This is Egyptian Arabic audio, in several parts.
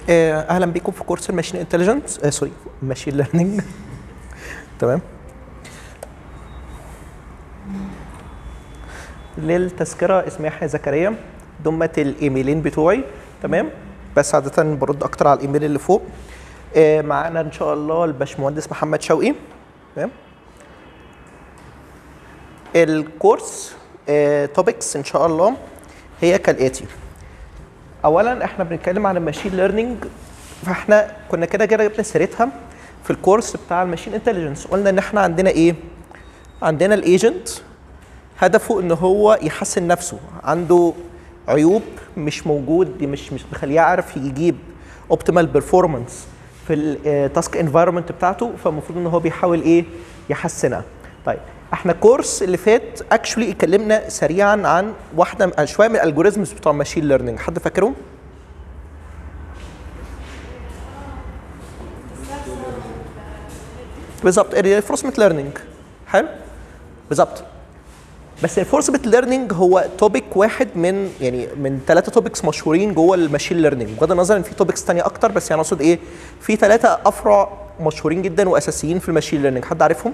آه، اهلا بيكم في كورس الماشين انتليجنس آه سوري ماشين ليرنينج تمام للتذكره اسمي يحيى زكريا دمت الايميلين بتوعي تمام بس عاده برد اكتر على الايميل اللي فوق آه معانا ان شاء الله الباشمهندس محمد شوقي تمام الكورس توبكس ان شاء الله هي كالاتي اولا احنا بنتكلم عن الماشين ليرنينج فاحنا كنا كده كده جبنا سيرتها في الكورس بتاع الماشين انتليجنس قلنا ان احنا عندنا ايه عندنا الايجنت هدفه ان هو يحسن نفسه عنده عيوب مش موجود دي مش مش مخليه يعرف يجيب اوبتيمال بيرفورمانس في التاسك انفايرمنت بتاعته فالمفروض ان هو بيحاول ايه يحسنها طيب احنا الكورس اللي فات اكشولي اتكلمنا سريعا عن واحده شويه من الالجوريزمز بتوع الماشين ليرنينج حد فاكرهم بالظبط الريفورسمنت ليرنينج حلو بالظبط بس الريفورسمنت ليرنينج هو توبيك واحد من يعني من ثلاثه توبكس مشهورين جوه الماشين ليرنينج بغض النظر ان في توبكس ثانيه اكتر بس يعني اقصد ايه في ثلاثه افرع مشهورين جدا واساسيين في الماشين ليرنينج حد عارفهم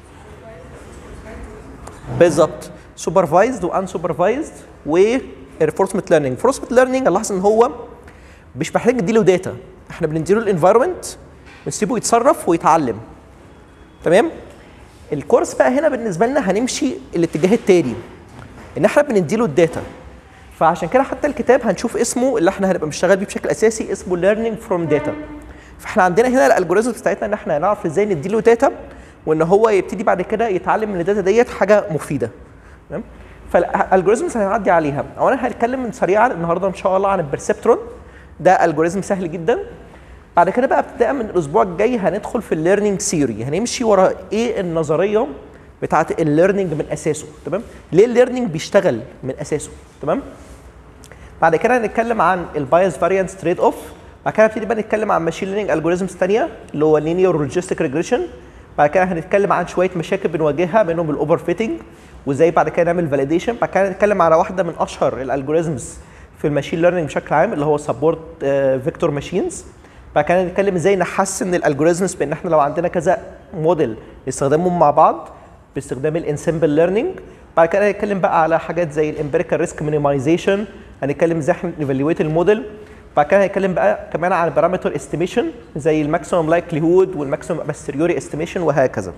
بالظبط سوبرفايزد وان سوبرفايزد وريفورسمنت ليرنينج ريفورسمنت ليرنينج الاحظ ان هو مش محتاج نديله داتا احنا بنديله الانفايرمنت ونسيبه يتصرف ويتعلم تمام الكورس بقى هنا بالنسبه لنا هنمشي الاتجاه التاني ان احنا بنديله الداتا فعشان كده حتى الكتاب هنشوف اسمه اللي احنا هنبقى بنشتغل بيه بشكل اساسي اسمه ليرنينج فروم داتا فاحنا عندنا هنا الالجوريزم بتاعتنا ان احنا نعرف ازاي نديله داتا وان هو يبتدي بعد كده يتعلم من الداتا ديت حاجه مفيده تمام فالالجوريزمز هنعدي عليها اولا هنتكلم سريعا النهارده ان شاء الله عن البرسبترون ده الجوريزم سهل جدا بعد كده بقى ابتداء من الاسبوع الجاي هندخل في الليرنينج ثيوري هنمشي ورا ايه النظريه بتاعه الليرنينج من اساسه تمام ليه الليرنينج بيشتغل من اساسه تمام بعد كده هنتكلم عن البايس فاريانس تريد اوف بعد كده نبتدي بقى نتكلم عن ماشين ليرنينج الجوريزمز ثانيه اللي هو لينير لوجيستيك ريجريشن بعد كده هنتكلم عن شويه مشاكل بنواجهها منهم الاوفر فيتنج وازاي بعد كده نعمل فاليديشن بعد كده هنتكلم على واحده من اشهر الالجوريزمز في الماشين ليرنينج بشكل عام اللي هو سبورت فيكتور ماشينز بعد كده نتكلم ازاي نحسن الالجوريزمز بان احنا لو عندنا كذا موديل نستخدمهم مع بعض باستخدام الانسمبل ليرنينج بعد كده هنتكلم بقى على حاجات زي الامبيريكال ريسك مينيمايزيشن هنتكلم ازاي احنا نيفالويت الموديل بعد كده هنتكلم بقى كمان عن بارامتر استيميشن زي الماكسيمم لايكليهود والماكسيمم باستريوري استيميشن وهكذا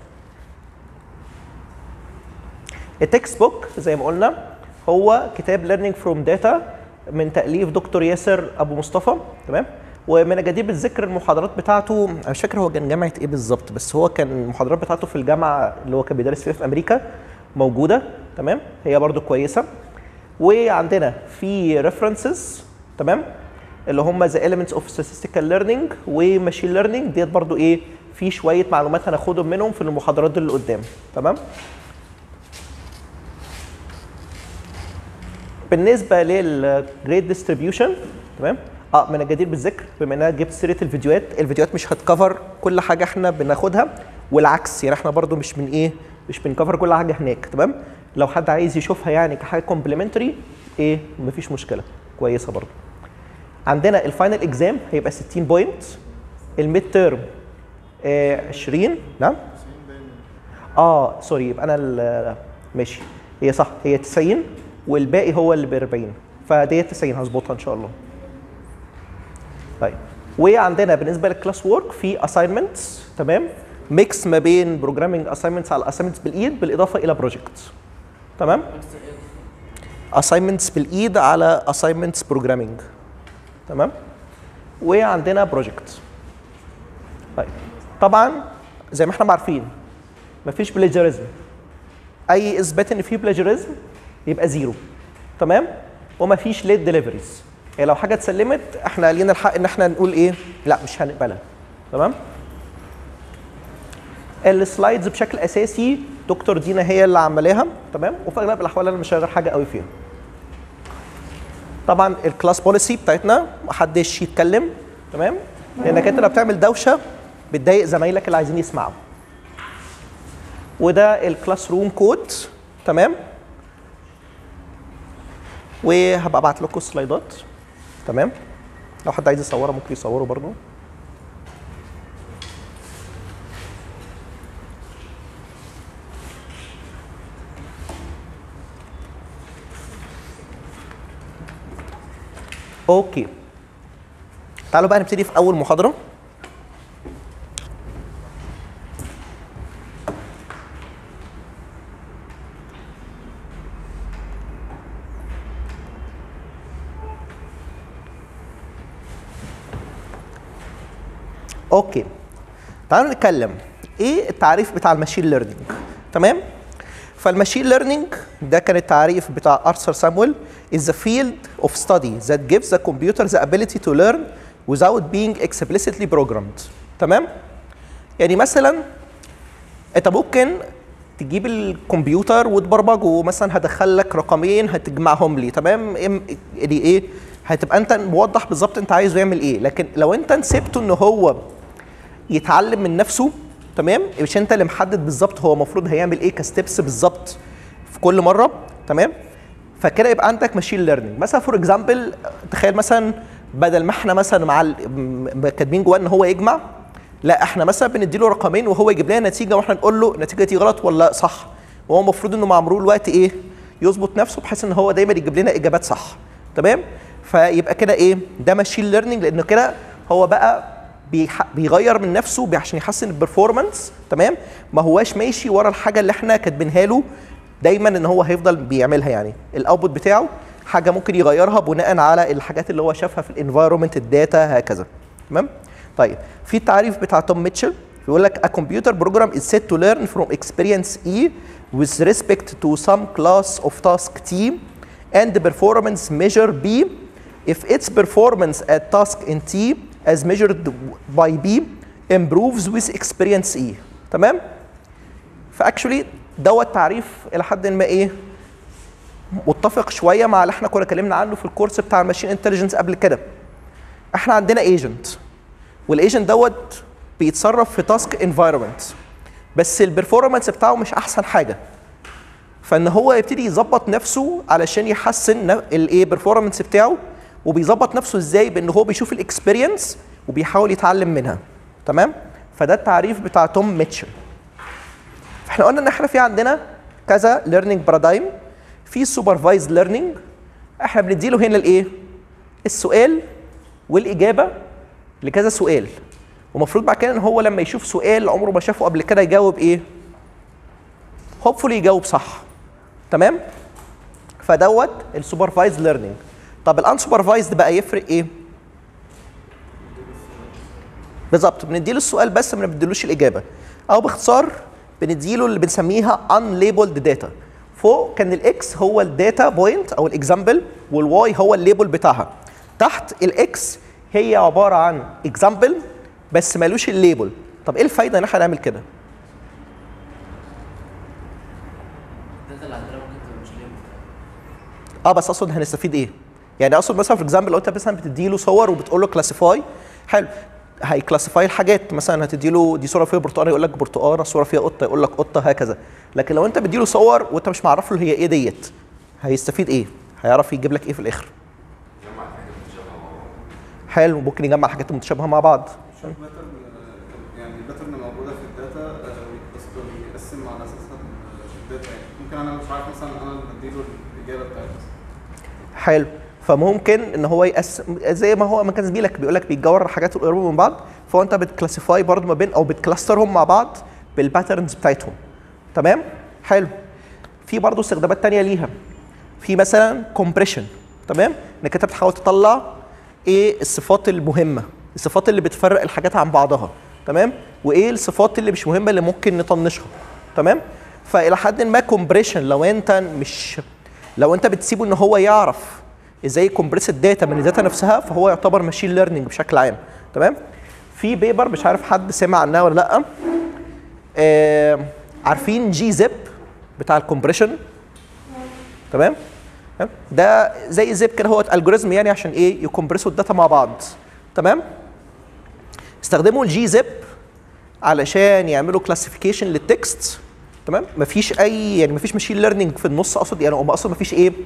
التكست بوك زي ما قلنا هو كتاب ليرنينج فروم داتا من تاليف دكتور ياسر ابو مصطفى تمام ومن الجدير بالذكر المحاضرات بتاعته انا مش فاكر هو كان جامعه ايه بالظبط بس هو كان المحاضرات بتاعته في الجامعه اللي هو كان بيدرس فيها في امريكا موجوده تمام هي برده كويسه وعندنا في ريفرنسز تمام اللي هم ذا elements اوف statistical learning وماشين ليرنينج ديت برضو ايه في شويه معلومات هناخدهم منهم في المحاضرات اللي قدام تمام بالنسبه للجريد ديستريبيوشن تمام اه من الجدير بالذكر بما ان انا جبت سيره الفيديوهات الفيديوهات مش هتكفر كل حاجه احنا بناخدها والعكس يعني احنا برضو مش من ايه مش بنكفر كل حاجه هناك تمام لو حد عايز يشوفها يعني كحاجه كومبلمنتري ايه مفيش مشكله كويسه برضو عندنا الفاينل اكزام هيبقى 60 بوينت الميد تيرم آه 20 نعم اه سوري يبقى انا ماشي هي صح هي 90 والباقي هو اللي ب 40 فديت 90 هظبطها ان شاء الله طيب وعندنا بالنسبه للكلاس وورك في اساينمنتس تمام ميكس ما بين بروجرامينج اساينمنتس على اساينمنتس بالايد بالاضافه الى بروجكت تمام اساينمنتس بالايد على اساينمنتس بروجرامينج تمام وعندنا بروجكت طيب طبعا زي ما احنا عارفين مفيش بلاجيريزم اي اثبات ان في بلاجيريزم يبقى زيرو تمام ومفيش ليت ديليفريز يعني لو حاجه اتسلمت احنا لينا الحق ان احنا نقول ايه لا مش هنقبلها تمام السلايدز بشكل اساسي دكتور دينا هي اللي عملاها تمام وفي اغلب الاحوال انا مش هغير حاجه قوي فيها طبعا الكلاس بوليسي بتاعتنا محدش يتكلم تمام لانك انت لو بتعمل دوشه بتضايق زمايلك اللي عايزين يسمعوا وده الكلاس روم كود تمام وهبقى ابعت لكم السلايدات تمام لو حد عايز يصورها ممكن يصوره برضه اوكي تعالوا بقى نبتدي في اول محاضره اوكي تعالوا نتكلم ايه التعريف بتاع الماشين ليرنينج تمام فالماشين ليرنينج ده كان التعريف بتاع ارثر سامويل is the field of study that gives the computer the ability to learn without being explicitly programmed تمام يعني مثلا انت ممكن تجيب الكمبيوتر وتبرمجه مثلا هدخل لك رقمين هتجمعهم لي تمام إم- يعني ايه هتبقى انت موضح بالظبط انت عايزه يعمل ايه لكن لو انت سبته ان هو يتعلم من نفسه تمام مش انت اللي محدد بالظبط هو المفروض هيعمل ايه كستبس بالظبط في كل مره تمام فكده يبقى عندك ماشين ليرنينج مثلا فور اكزامبل تخيل مثلا بدل ما احنا مثلا مع ال- م- كاتبين جواه ان هو يجمع لا احنا مثلا بنديله رقمين وهو يجيب لنا نتيجه واحنا نقول له النتيجه دي غلط ولا صح وهو المفروض انه مع مرور الوقت ايه يظبط نفسه بحيث ان هو دايما يجيب لنا اجابات صح تمام فيبقى كده ايه ده ماشين ليرنينج لانه كده هو بقى بيح- بيغير من نفسه بي- عشان يحسن البرفورمانس تمام ما هواش ماشي ورا الحاجه اللي احنا كاتبينها له دايما ان هو هيفضل بيعملها يعني الاوتبوت بتاعه حاجه ممكن يغيرها بناء على الحاجات اللي هو شافها في الانفايرمنت الداتا هكذا تمام طيب في التعريف بتاع توم ميتشل بيقول لك a computer program is set to learn from experience E with respect to some class of task T and the performance measure B if its performance at task in T as measured by B improves with experience E تمام فاكشولي دوت تعريف الى حد ما ايه متفق شويه مع اللي احنا كنا اتكلمنا عنه في الكورس بتاع الماشين انتليجنس قبل كده احنا عندنا ايجنت والايجنت دوت بيتصرف في تاسك انفايرمنت بس البرفورمانس بتاعه مش احسن حاجه فان هو يبتدي يظبط نفسه علشان يحسن الايه برفورمانس بتاعه وبيظبط نفسه ازاي بان هو بيشوف الاكسبيرينس وبيحاول يتعلم منها تمام فده التعريف بتاع توم ميتشل احنا قلنا ان احنا في عندنا كذا ليرنينج بارادايم في سوبرفايز ليرنينج احنا بنديله هنا الايه السؤال والاجابه لكذا سؤال ومفروض بعد كده ان هو لما يشوف سؤال عمره ما شافه قبل كده يجاوب ايه هوبفولي يجاوب صح تمام فدوت السوبرفايز ليرنينج طب الانسوبرفايزد بقى يفرق ايه بالظبط بنديله السؤال بس ما بنديلوش الاجابه او باختصار بنديله اللي بنسميها unlabeled data فوق كان الاكس هو الداتا بوينت او الاكزامبل والواي هو الليبل بتاعها تحت الاكس هي عباره عن اكزامبل بس مالوش الليبل طب ايه الفايده ان احنا نعمل كده الداتا اللي عندنا ممكن تبقى مش ليبل اه بس اقصد هنستفيد ايه؟ يعني اقصد مثلا في اكزامبل لو انت مثلا بتدي له صور وبتقول له كلاسيفاي حلو هيكلاسيفاي الحاجات مثلا هتدي له دي صوره فيها برتقانه يقول لك برتقانه صوره فيها قطه يقول لك قطه هكذا لكن لو انت بتدي له صور وانت مش معرف له هي ايه ديت هيستفيد ايه؟ هيعرف يجيب لك ايه في الاخر؟ حلو ممكن يجمع الحاجات المتشابهه مع بعض شوف باترن يعني الباترن موجوده في الداتا آه، بيقص- بيقسم على اساسها الداتا يعني ممكن انا مش عارف مثلا انا اللي بديله الاجابه بتاعتي حلو فممكن ان هو يقسم زي ما هو ما كان زميلك بيقول لك بيتجور الحاجات القريبه من بعض فهو انت بتكلاسيفاي برضه ما بين او بتكلاسترهم مع بعض بالباترنز بتاعتهم تمام حلو في برضه استخدامات تانية ليها في مثلا كومبريشن تمام انك انت بتحاول تطلع ايه الصفات المهمه الصفات اللي بتفرق الحاجات عن بعضها تمام وايه الصفات اللي مش مهمه اللي ممكن نطنشها تمام فالى حد ما كومبريشن لو انت مش لو انت بتسيبه ان هو يعرف ازاي يكمبريس الداتا من الداتا نفسها فهو يعتبر ماشين ليرنينج بشكل عام تمام في بيبر مش عارف حد سمع عنها ولا لا آه عارفين جي زيب بتاع الكومبريشن تمام تمام؟ ده زي زيب كده هو الجوريزم يعني عشان ايه يكمبرسوا الداتا مع بعض تمام استخدموا الجي زيب علشان يعملوا كلاسيفيكيشن للتكست تمام مفيش اي يعني مفيش ماشين ليرنينج في النص اقصد يعني هم اصلا مفيش ايه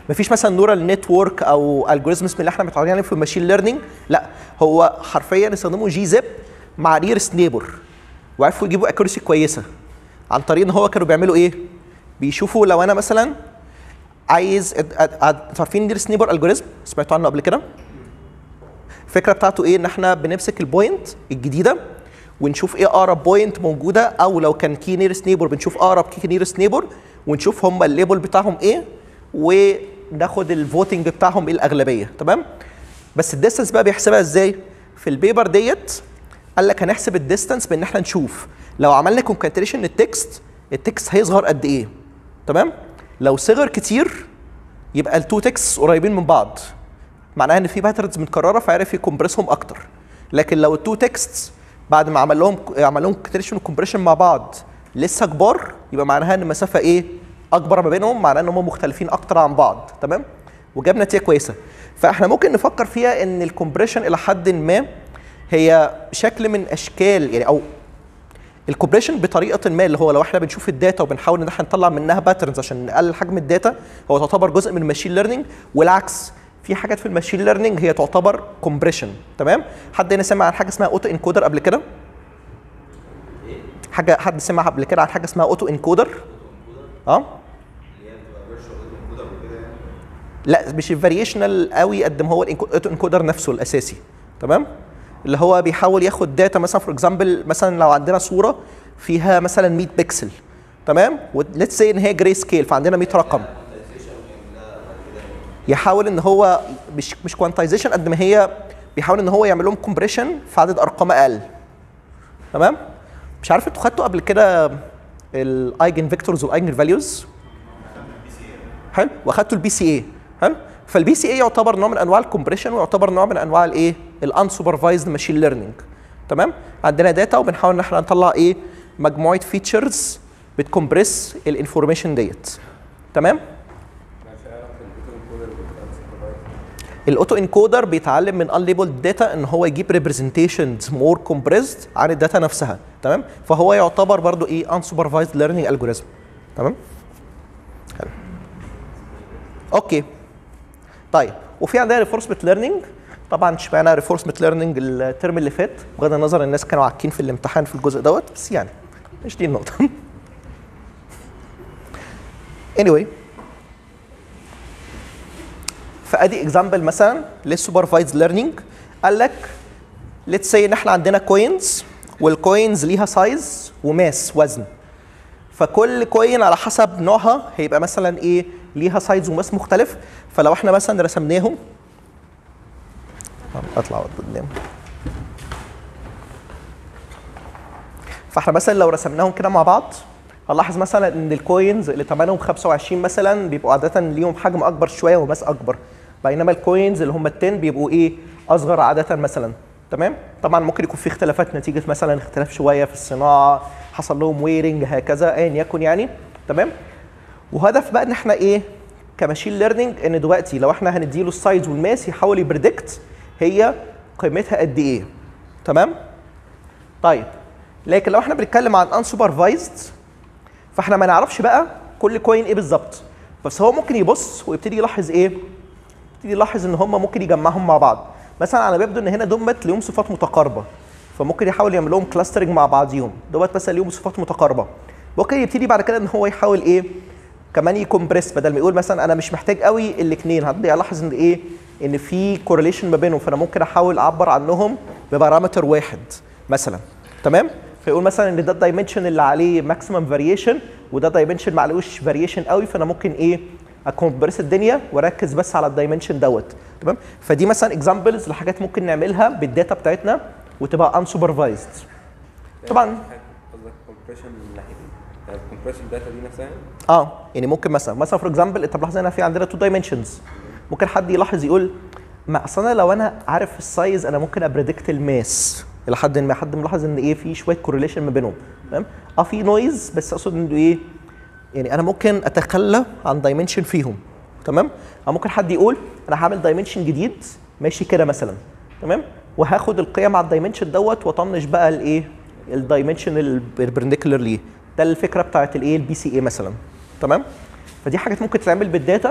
مفيش مثلا نورال نتورك او الجوريزمز من اللي احنا متعودين عليه في الماشين ليرنينج لا هو حرفيا استخدموا جي زيب مع نيرست نيبر وعرفوا يجيبوا اكيورسي كويسه عن طريق ان هو كانوا بيعملوا ايه بيشوفوا لو انا مثلا عايز أد- أد- أد- انتوا عارفين نيرست نيبر الجوريزم سمعتوا عنه قبل كده الفكره بتاعته ايه ان احنا بنمسك البوينت الجديده ونشوف ايه اقرب بوينت موجوده او لو كان كي نيرست نيبر بنشوف اقرب كي نيرست نيبر ونشوف هم الليبل بتاعهم ايه وناخد الفوتنج بتاعهم ايه الاغلبيه تمام بس الديستنس بقى بيحسبها ازاي في البيبر ديت قال لك هنحسب الديستنس بان احنا نشوف لو عملنا كونكاتريشن للتكست التكست هيصغر قد ايه تمام لو صغر كتير يبقى التو تكست قريبين من بعض معناها ان في باترنز متكرره فعرف يكمبرسهم اكتر لكن لو التو تكست بعد ما عمل لهم عمل لهم كونكاتريشن وكمبريشن مع بعض لسه كبار يبقى معناها ان المسافه ايه اكبر ما بينهم معناها ان هم مختلفين اكتر عن بعض تمام وجاب نتيجه كويسه فاحنا ممكن نفكر فيها ان الكمبريشن الى حد ما هي شكل من اشكال يعني او الكوبريشن بطريقه ما اللي هو لو احنا بنشوف الداتا وبنحاول ان احنا نطلع منها باترنز عشان نقلل حجم الداتا هو تعتبر جزء من الماشين ليرنينج والعكس في حاجات في الماشين ليرنينج هي تعتبر كومبريشن تمام حد هنا سمع عن حاجه اسمها اوتو انكودر قبل كده حاجه حد سمع قبل كده عن حاجه اسمها اوتو انكودر اه لا مش الفاريشنال قوي قد ما هو الاوتو انكودر نفسه الاساسي تمام اللي هو بيحاول ياخد داتا مثلا فور اكزامبل مثلا لو عندنا صوره فيها مثلا 100 بكسل تمام وليتس سي ان هي جري سكيل فعندنا 100 رقم يحاول ان هو مش مش كوانتايزيشن قد ما هي بيحاول ان هو يعمل لهم كومبريشن في عدد ارقام اقل تمام مش عارف انتوا خدتوا قبل كده الايجن فيكتورز والايجن فاليوز حلو واخدتوا البي سي اي حلو فالبي سي اي يعتبر نوع من انواع الكومبريشن ويعتبر نوع من انواع الايه الانسوبرفايزد ماشين ليرنينج تمام عندنا داتا وبنحاول ان احنا نطلع ايه مجموعه فيتشرز بتكمبريس الانفورميشن ديت تمام الاوتو انكودر بيتعلم من unlabeled داتا ان هو يجيب ريبريزنتيشنز مور كومبريسد عن الداتا نفسها تمام فهو يعتبر برضو ايه unsupervised learning algorithm تمام حلو اوكي طيب وفي عندنا ريفورسمنت ليرنينج طبعا اشمعنى ريفورسمنت ليرنينج الترم اللي فات بغض النظر الناس كانوا عاكين في الامتحان في الجزء دوت بس يعني مش دي النقطه anyway فادي اكزامبل مثلا للسوبرفايزد ليرنينج قال لك ليتس سي ان احنا عندنا كوينز والكوينز ليها سايز وماس وزن فكل كوين على حسب نوعها هيبقى مثلا ايه ليها سايز وماس مختلف فلو احنا مثلا رسمناهم اطلع قدام فاحنا مثلا لو رسمناهم كده مع بعض هنلاحظ مثلا ان الكوينز اللي ثمنهم 25 مثلا بيبقوا عاده ليهم حجم اكبر شويه وماس اكبر بينما الكوينز اللي هم ال 10 بيبقوا ايه اصغر عاده مثلا تمام طبعا ممكن يكون في اختلافات نتيجه مثلا اختلاف شويه في الصناعه حصل لهم ويرنج هكذا ايا يكن يعني تمام وهدف بقى ان احنا ايه كماشين ليرنينج ان دلوقتي لو احنا هنديله السايز والماس يحاول يبريدكت هي قيمتها قد ايه تمام طيب لكن لو احنا بنتكلم عن انسوبرفايزد فاحنا ما نعرفش بقى كل كوين ايه بالظبط بس هو ممكن يبص ويبتدي يلاحظ ايه يبتدي يلاحظ ان هم ممكن يجمعهم مع بعض مثلا على بيبدو ان هنا دمت ليهم صفات متقاربه فممكن يحاول يعمل لهم كلاسترنج مع بعضيهم دوت مثلا ليهم صفات متقاربه ممكن يبتدي بعد كده ان هو يحاول ايه كمان يكمبريس بدل ما يقول مثلا انا مش محتاج قوي الاثنين هبدا الاحظ ان ايه ان في كورليشن ما بينهم فانا ممكن احاول اعبر عنهم ببارامتر واحد مثلا تمام فيقول مثلا ان ده الدايمنشن اللي عليه ماكسيمم فاريشن وده دايمنشن ما عليهوش فاريشن قوي فانا ممكن ايه اكمبرس الدنيا واركز بس على الدايمنشن دوت تمام فدي مثلا اكزامبلز لحاجات ممكن نعملها بالداتا بتاعتنا وتبقى انسوبرفايزد طبعا قصدك كومبريشن من ناحيه ايه؟ الكومبريشن داتا دي نفسها اه يعني ممكن مثلا مثلا فور اكزامبل انت ملاحظ هنا في عندنا تو دايمنشنز ممكن حد يلاحظ يقول ما اصل انا لو انا عارف السايز انا ممكن ابريدكت الماس الى حد ما حد ملاحظ ان ايه في شويه كورليشن ما بينهم تمام اه في نويز بس اقصد انه ايه يعني انا ممكن اتخلى عن دايمنشن فيهم تمام او ممكن حد يقول انا هعمل دايمنشن جديد ماشي كده مثلا تمام وهاخد القيم على الدايمنشن دوت واطنش بقى الايه الدايمنشن البربنديكولر ليه ده الفكره بتاعت الايه البي سي اي مثلا تمام فدي حاجات ممكن تتعمل بالداتا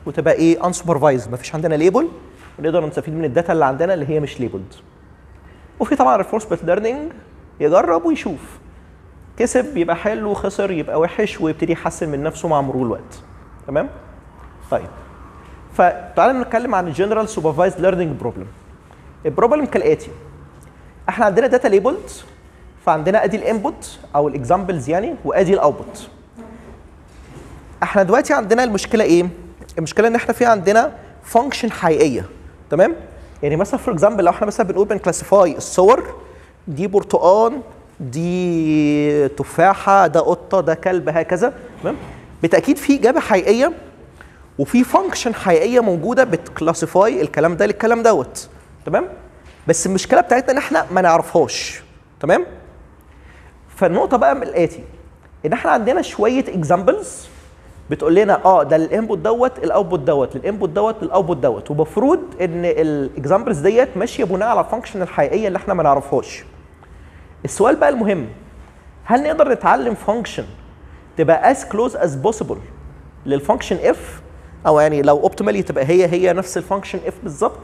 وتبقى ايه انسوبرفايزد مفيش عندنا ليبل ونقدر نستفيد من الداتا اللي عندنا اللي هي مش ليبلد وفي طبعا الفورسبت ليرنينج يجرب ويشوف كسب يبقى حلو خسر يبقى وحش ويبتدي يحسن من نفسه مع مرور الوقت تمام طيب فتعالى نتكلم عن الجنرال سوبرفايزد ليرنينج بروبلم البروبلم كالاتي احنا عندنا داتا ليبلد فعندنا ادي الانبوت او الاكزامبلز يعني وادي الاوتبوت احنا دلوقتي عندنا المشكله ايه المشكله ان احنا في عندنا فانكشن حقيقيه تمام يعني مثلا فور اكزامبل لو احنا مثلا بنقول بنكلاسيفاي الصور دي برتقان دي تفاحه ده قطه ده كلب هكذا تمام بالتاكيد في اجابه حقيقيه وفي فانكشن حقيقيه موجوده بتكلاسيفاي الكلام ده للكلام دوت تمام بس المشكله بتاعتنا ان احنا ما نعرفهاش تمام فالنقطه بقى من الاتي ان احنا عندنا شويه اكزامبلز بتقول لنا اه ده الانبوت دوت الاوتبوت دوت للانبوت دوت للاوتبوت دوت ومفروض ان الاكزامبلز ديت ماشيه بناء على الفانكشن الحقيقيه اللي احنا ما نعرفهاش السؤال بقى المهم هل نقدر نتعلم فانكشن تبقى as close as possible للفانكشن اف او يعني لو اوبتيمالي تبقى هي هي نفس الفانكشن اف بالظبط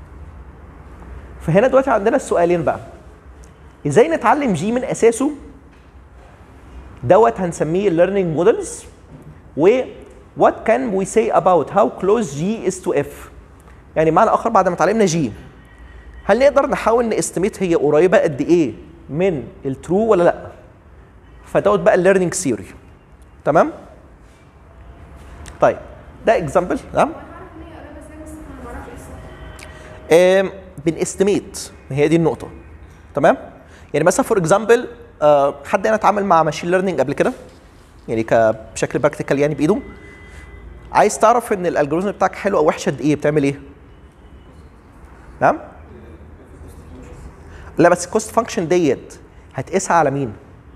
فهنا دلوقتي عندنا السؤالين بقى ازاي نتعلم جي من اساسه دوت هنسميه learning models و what can we say about how close G is to F يعني معنى اخر بعد ما اتعلمنا جي هل نقدر نحاول نستميت هي قريبه قد ايه من الترو ولا لا فدوت بقى الليرنينج ثيوري تمام طيب ده اكزامبل نعم آم، بنستميت هي دي النقطه تمام يعني مثلا فور اكزامبل حد هنا اتعامل مع ماشين ليرنينج قبل كده يعني ك- بشكل براكتيكال يعني بايده عايز تعرف ان الالجوريزم بتاعك حلو او وحش قد ايه بتعمل ايه نعم لا بس الكوست فانكشن ديت هتقيسها على مين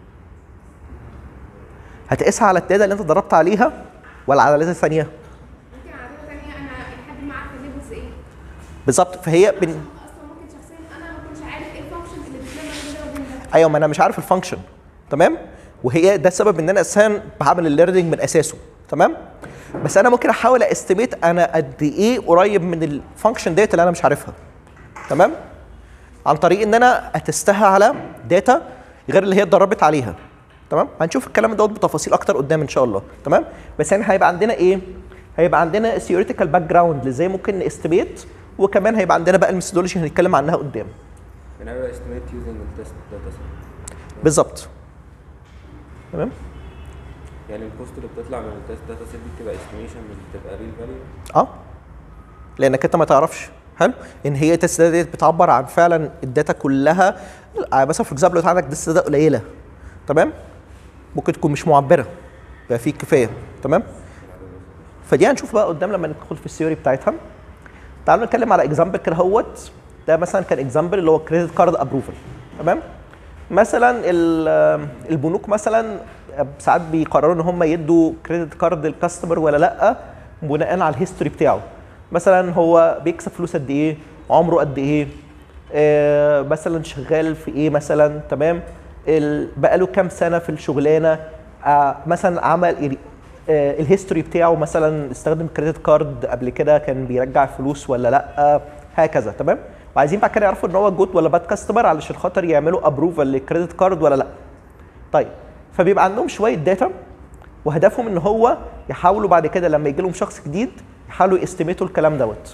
هتقيسها على الداتا اللي انت ضربت عليها ولا على داتا ثانيه ممكن على داتا تانية انا لحد ما عارفه الليبلز ايه بالظبط فهي بن... اصلا ممكن شخصيا انا ما كنتش عارف ايه الفانكشنز اللي بتلم ما بين ده وبين ده ايوه ما انا مش عارف الفانكشن تمام وهي ده السبب ان انا اساسا بعمل الليرنينج من اساسه تمام بس انا ممكن احاول استيميت انا قد ايه قريب من الفانكشن ديت اللي انا مش عارفها تمام عن طريق ان انا اتستها على داتا غير اللي هي اتدربت عليها تمام هنشوف الكلام دوت بتفاصيل اكتر قدام ان شاء الله تمام بس يعني هيبقى عندنا ايه هيبقى عندنا ثيوريتيكال باك جراوند ازاي ممكن نستيميت وكمان هيبقى عندنا بقى الميثودولوجي هنتكلم عنها قدام بنعمل estimate using the test data set بالظبط تمام يعني الكوست اللي بتطلع من التست داتا سيت دي بتبقى estimation مش بتبقى real value اه لانك انت ما تعرفش حلو ان هي التست ديت بتعبر عن فعلا الداتا كلها آه، مثلا في اكزامبل عندك داتا داتا قليله تمام ممكن تكون مش معبره يبقى في كفايه تمام فدي هنشوف بقى قدام لما ندخل في الثيوري بتاعتها تعالوا نتكلم على اكزامبل كده هوت ده مثلا كان اكزامبل اللي هو كريدت كارد ابروفل تمام مثلا ال- البنوك مثلا ساعات بيقرروا ان هم يدوا كريدت كارد للكاستمر ولا لا بناء على الهيستوري بتاعه مثلا هو بيكسب فلوس قد ايه عمره قد ايه آه مثلا شغال في ايه مثلا تمام ال- بقاله كام سنه في الشغلانه آه مثلا عمل يعني آه الهيستوري بتاعه مثلا استخدم كريدت كارد قبل كده كان بيرجع فلوس ولا لا هكذا تمام وعايزين بعد كده يعرفوا ان هو جود ولا باد كاستمر علشان خاطر يعملوا ابروفال للكريدت كارد ولا لا طيب فبيبقى عندهم شويه داتا وهدفهم ان هو يحاولوا بعد كده لما يجي لهم شخص جديد يحاولوا يستيميتوا الكلام دوت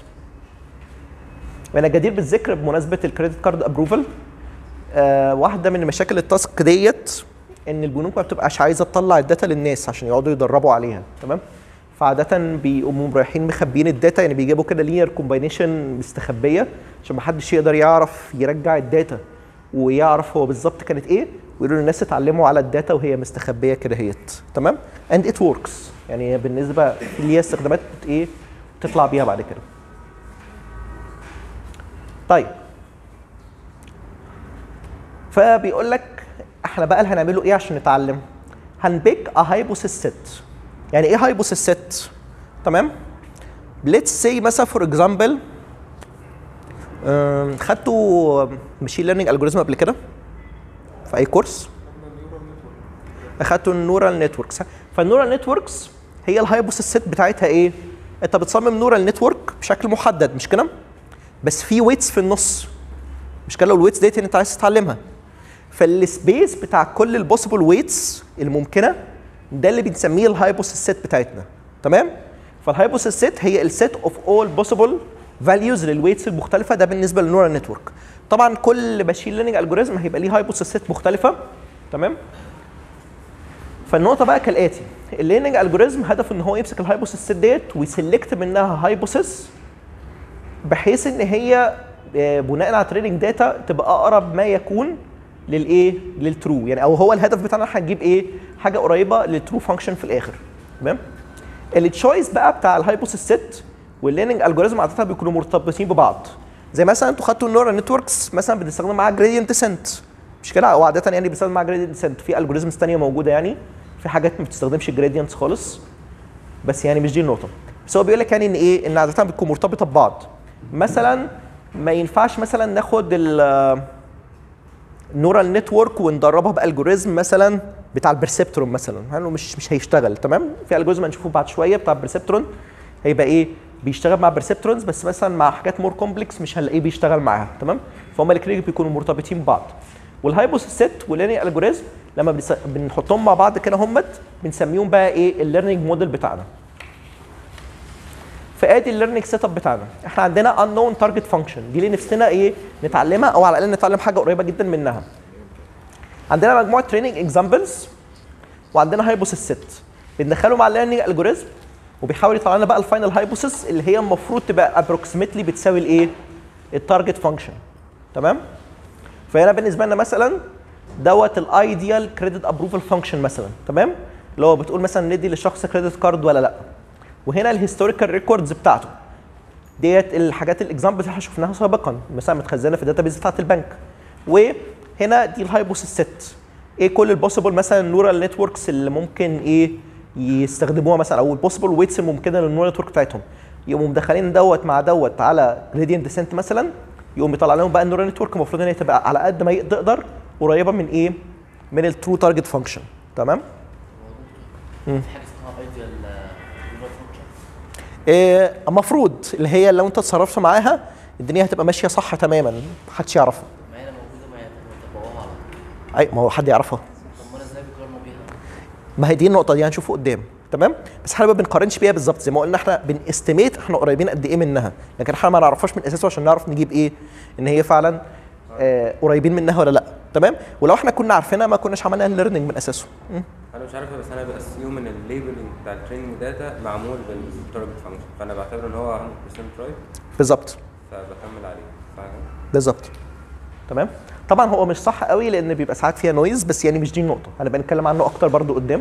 وانا جدير بالذكر بمناسبه الكريدت كارد ابروفال آه واحده من مشاكل التاسك ديت ان البنوك ما بتبقاش عايزه تطلع الداتا للناس عشان يقعدوا يدربوا عليها تمام فعادة بيقوموا رايحين مخبيين الداتا يعني بيجيبوا كده لينير كومباينيشن مستخبية عشان ما حدش يقدر يعرف يرجع الداتا ويعرف هو بالظبط كانت ايه ويقولوا للناس اتعلموا على الداتا وهي مستخبية كده هيت تمام اند ات وركس يعني بالنسبة ليها استخدامات ايه تطلع بيها بعد كده طيب فبيقول لك احنا بقى اللي هنعمله ايه عشان نتعلم هنبيك ا هايبوثيس سيت يعني ايه هايبوثيس سيت تمام ليتس سي مثلا فور اكزامبل خدتوا ماشين ليرنينج الجوريزم قبل كده في اي كورس اخدتوا النورال نتوركس فالنورال نتوركس هي الهايبوثيس سيت بتاعتها ايه انت بتصمم نورال نتورك بشكل محدد مش كده بس في ويتس في النص مش كده لو الويتس ديت انت عايز تتعلمها فالسبيس بتاع كل البوسيبل ويتس الممكنه ده اللي بنسميه الهايبوثيسيس سيت بتاعتنا تمام فالهايبوثيسيس سيت هي السيت اوف اول بوسيبل فاليوز للويتس المختلفه ده بالنسبه للنورال نتورك طبعا كل ماشين ليرنينج الجوريزم هيبقى ليه هايبوثيسيس سيت مختلفه تمام فالنقطه بقى كالاتي الليرنينج الجوريزم هدفه ان هو يمسك الهايبوثيسيس سيت ديت ويسلكت منها هايبوثيس بحيث ان هي آه، بناء على تريننج داتا تبقى اقرب ما يكون للايه للترو يعني او هو الهدف بتاعنا احنا هنجيب ايه حاجه قريبه للترو فانكشن في الاخر تمام التشويس بقى بتاع الهايبوثيس سيت والليرنينج الجوريزم عاده بيكونوا مرتبطين ببعض زي مثلا انتوا خدتوا النورال نتوركس مثلا بتستخدم معاها جريدينت ديسنت مش كده او عاده يعني بيستخدم معاها جريدينت ديسنت في الجوريزمز ثانيه موجوده يعني في حاجات ما بتستخدمش جريدينتس خالص بس يعني مش دي النقطه بس هو بيقول لك يعني ان ايه ان عاده بتكون مرتبطه ببعض مثلا ما ينفعش مثلا ناخد ال نورال نتورك وندربها بالجوريزم مثلا بتاع البرسبترون مثلا لانه مش مش هيشتغل تمام في الجوريزم هنشوفه بعد شويه بتاع البرسبترون هيبقى ايه بيشتغل مع برسبترونز بس مثلا مع حاجات مور كومبلكس مش هنلاقيه بيشتغل معاها تمام فهم الاثنين بيكونوا مرتبطين ببعض والهايبوثيس سيت والليرنينج الجوريزم لما بنس- بنحطهم مع بعض كده همت بنسميهم بقى ايه الليرنينج موديل بتاعنا فادي الليرنينج سيت اب بتاعنا احنا عندنا unknown تارجت فانكشن دي اللي نفسنا ايه نتعلمها او على الاقل نتعلم حاجه قريبه جدا منها عندنا مجموعه تريننج اكزامبلز وعندنا هايبوثيس سيت بندخله مع الليرنينج الجوريزم وبيحاول يطلع لنا بقى الفاينل هايبوثيس اللي هي المفروض تبقى ابروكسيمتلي بتساوي الايه التارجت فانكشن تمام فهنا بالنسبه لنا مثلا دوت الايديال كريدت ابروفال فانكشن مثلا تمام اللي هو بتقول مثلا ندي للشخص كريدت كارد ولا لا وهنا الهيستوريكال ريكوردز بتاعته ديت الحاجات الاكزامبلز اللي احنا شفناها سابقا مثلا متخزنه في الداتابيز بتاعت البنك وهنا دي الهايبوثيس سيت ايه كل البوسيبل مثلا النورال نتوركس اللي ممكن ايه يستخدموها مثلا او البوسيبل ويتس الممكنه للنورال نتورك بتاعتهم يقوموا مدخلين دوت مع دوت على جريدينت ديسنت مثلا يقوم يطلع لهم بقى النورال نتورك المفروض ان هي تبقى على قد ما تقدر قريبه من ايه من الترو تارجت فانكشن تمام في حاجه اسمها ايديال ريفر فانكشن إيه، المفروض اللي هي لو انت اتصرفت معاها الدنيا هتبقى ماشيه صح تماما محدش يعرفها ما هي لو موجوده ما هي طبقوها على اي ما هو حد يعرفها طب ما انا ازاي بيقارنوا بيها؟ ما هي دي النقطه دي هنشوفه قدام تمام بس احنا ما بنقارنش بيها بالظبط زي ما قلنا احنا بنستيميت احنا قريبين قد ايه منها لكن احنا ما نعرفهاش من اساسه عشان نعرف نجيب ايه ان هي فعلا آه قريبين منها ولا لا تمام ولو احنا كنا عارفينها ما كناش عملنا ليرنينج من اساسه م. انا مش عارفها بس انا باسيوم ان الليبلنج بتاع التريننج داتا معمول بالتارجت فانكشن فانا بعتبر ان هو 100% رايت بالظبط فبكمل عليه صح كده؟ بالظبط تمام طبعا هو مش صح قوي لان بيبقى ساعات فيها نويز بس يعني مش دي النقطه هنبقى نتكلم عنه اكتر برضو قدام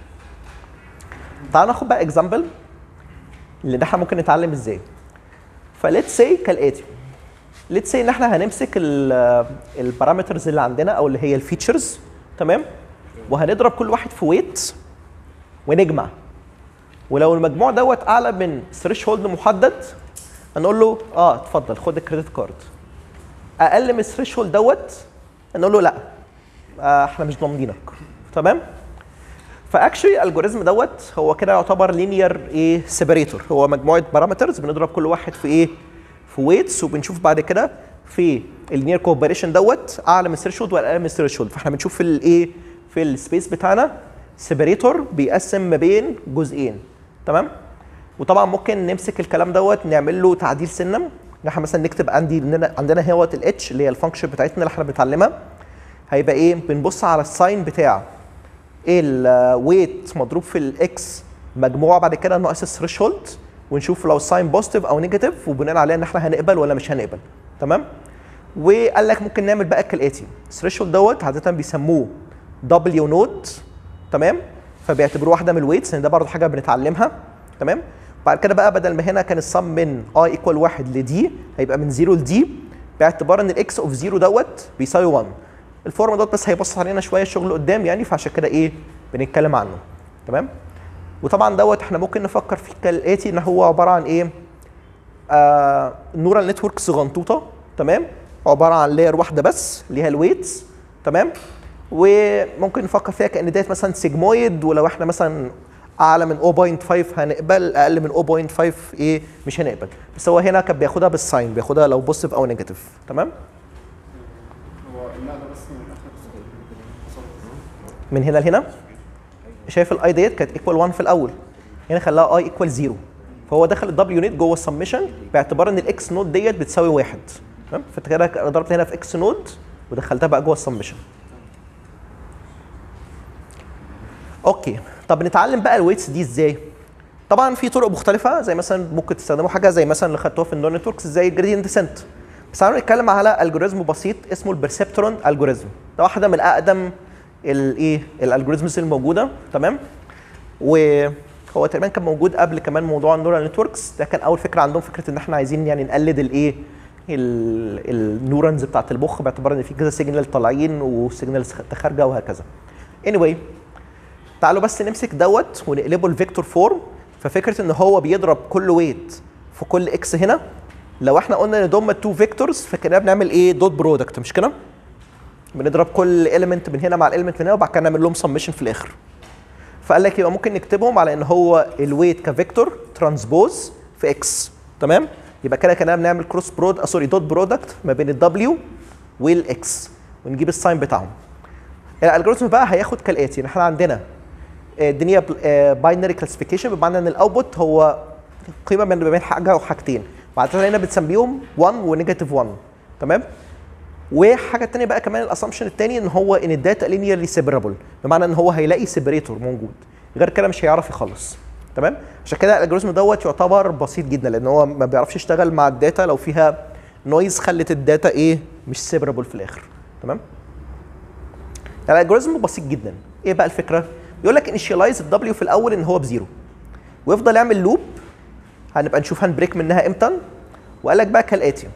تعال ناخد بقى اكزامبل اللي احنا ممكن نتعلم ازاي فليتس سي كالاتي ليتس سي ان احنا هنمسك البارامترز اللي عندنا او اللي هي الفيتشرز تمام وهنضرب كل واحد في ويت ونجمع ولو المجموع دوت اعلى من ثريش هولد محدد هنقول له اه اتفضل خد الكريدت كارد اقل من الثريش هولد دوت نقول له لا آه احنا مش ضامنينك تمام فاكشلي الالجوريزم دوت هو كده يعتبر لينير ايه سيبريتور هو مجموعه بارامترز بنضرب كل واحد في ايه في ويتس وبنشوف بعد كده في اللينير كوبريشن دوت اعلى من الثريشولد ولا اقل من الثريشولد فاحنا بنشوف في الايه في السبيس بتاعنا سيبريتور بيقسم ما بين جزئين تمام وطبعا ممكن نمسك الكلام دوت نعمل له تعديل سنه ان احنا مثلا نكتب عندي عندنا عندنا هوت الاتش اللي هي الفانكشن بتاعتنا اللي احنا بنتعلمها هيبقى ايه بنبص على الساين بتاع الويت مضروب في الاكس مجموعه بعد كده ناقص الثريشولد ونشوف لو الساين بوزيتيف او نيجاتيف وبناء عليه ان احنا هنقبل ولا مش هنقبل تمام وقال لك ممكن نعمل بقى كالاتي الثريشولد دوت عاده بيسموه دبليو نود تمام فبيعتبروه واحده من الويتس لان ده برضه حاجه بنتعلمها تمام بعد كده بقى بدل ما هنا كان الصم من اي ايكوال 1 لدي هيبقى من 0 لدي باعتبار ان الاكس اوف 0 دوت بيساوي 1 الفورم دوت بس هيبص علينا شويه الشغل قدام يعني فعشان كده ايه بنتكلم عنه تمام وطبعا دوت احنا ممكن نفكر فيه كالاتي ان هو عباره عن ايه آه نورال نتورك صغنطوطه تمام عباره عن لاير واحده بس اللي هي الويتس تمام وممكن نفكر فيها كان ديت مثلا سيجمويد ولو احنا مثلا اعلى من 0.5 هنقبل اقل من 0.5 ايه مش هنقبل بس هو هنا كان بياخدها بالساين بياخدها لو بوزيتيف او نيجاتيف تمام هو النقله بس من اخر من هنا لهنا شايف الاي ديت كانت ايكوال 1 في الاول هنا خلاها اي ايكوال 0 فهو دخل الدبليو نت جوه السمشن باعتبار ان الاكس نود ديت بتساوي واحد تمام فانت كده ضربت هنا في اكس نود ودخلتها بقى جوه السمشن اوكي طب نتعلم بقى الويتس دي ازاي طبعا في طرق مختلفه زي مثلا ممكن تستخدموا حاجه زي مثلا اللي خدتوها في النون نتوركس زي الجريدينت ديسنت بس تعالوا نتكلم على الجوريزم بسيط اسمه البرسبترون الجوريزم ده واحده من اقدم الايه الالجوريزمز الموجوده تمام وهو تقريبا كان موجود قبل كمان موضوع النورال نتوركس ده كان اول فكره عندهم فكره ان احنا عايزين يعني نقلد الايه ال- النورونز بتاعت المخ باعتبار ان في كذا سيجنال طالعين وسيجنالز خارجه وهكذا anyway تعالوا بس نمسك دوت ونقلبه لفيكتور فورم ففكره ان هو بيضرب كل ويت في كل اكس هنا لو احنا قلنا ان دول تو فيكتورز فكده بنعمل ايه دوت برودكت مش كده بنضرب كل اليمنت من هنا مع الاليمنت من هنا وبعد كده نعمل لهم سمشن في الاخر فقال لك يبقى ممكن نكتبهم على ان هو الويت كفيكتور ترانسبوز في اكس تمام يبقى كده كده بنعمل كروس برود آه سوري دوت برودكت ما بين الدبليو والاكس ونجيب الساين بتاعهم الالجوريثم بقى هياخد كالاتي ان احنا عندنا آه، الدنيا باينري كلاسيفيكيشن بمعنى ان الاوتبوت هو قيمه من بين حاجه وحاجتين بعد كده هنا بنسميهم 1 ونيجاتيف 1 تمام وحاجه تانية بقى كمان الاسامبشن التاني ان هو ان الداتا لينيرلي سيبرابل بمعنى ان هو هيلاقي سيبريتور موجود غير كده مش هيعرف يخلص تمام عشان كده الالجوريزم دوت يعتبر بسيط جدا لان هو ما بيعرفش يشتغل مع الداتا لو فيها نويز خلت الداتا ايه مش سيبرابل في الاخر تمام الالجوريزم بسيط جدا ايه بقى الفكره يقول لك انيشيالايز الدبليو في الاول ان هو بزيرو ويفضل يعمل لوب هنبقى نشوف هنبريك منها امتى وقال لك بقى كالاتي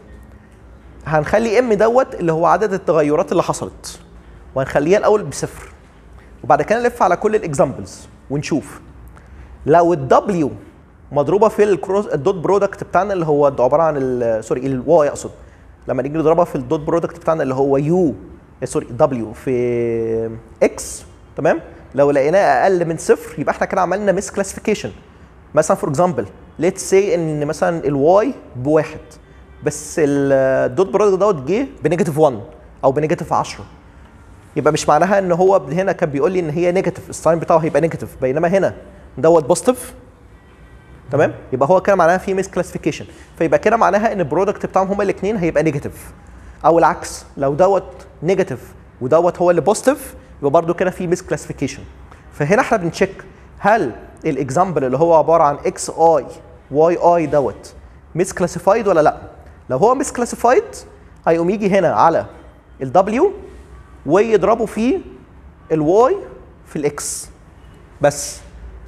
هنخلي ام دوت اللي هو عدد التغيرات اللي حصلت وهنخليها الاول بصفر وبعد كده نلف على كل الاكزامبلز ونشوف لو الدبليو مضروبه في الكروس الدوت برودكت بتاعنا اللي هو عباره عن ال- سوري الواي اقصد لما نيجي نضربها في الدوت برودكت بتاعنا اللي هو يو سوري دبليو في اكس تمام لو لقيناه اقل من صفر يبقى احنا كده عملنا ميس كلاسيفيكيشن مثلا فور اكزامبل ليتس سي ان مثلا الواي بواحد بس الدوت برودكت دوت جه بنيجاتيف 1 او بنيجاتيف 10 يبقى مش معناها ان هو هنا كان بيقول لي ان هي نيجاتيف الساين بتاعه هيبقى نيجاتيف بينما هنا دوت بوزيتيف تمام يبقى هو كده معناها في ميس كلاسيفيكيشن فيبقى كده معناها ان البرودكت بتاعهم هما الاثنين هيبقى نيجاتيف او العكس لو دوت نيجاتيف ودوت هو اللي بوزيتيف يبقى برده كده في ميس كلاسيفيكيشن فهنا احنا بنشيك هل الاكزامبل اللي هو عباره عن اكس اي واي اي دوت ميس كلاسيفايد ولا لا لو هو ميس كلاسيفايد هيقوم يجي هنا على الدبليو ويضربوا فيه الواي في الاكس بس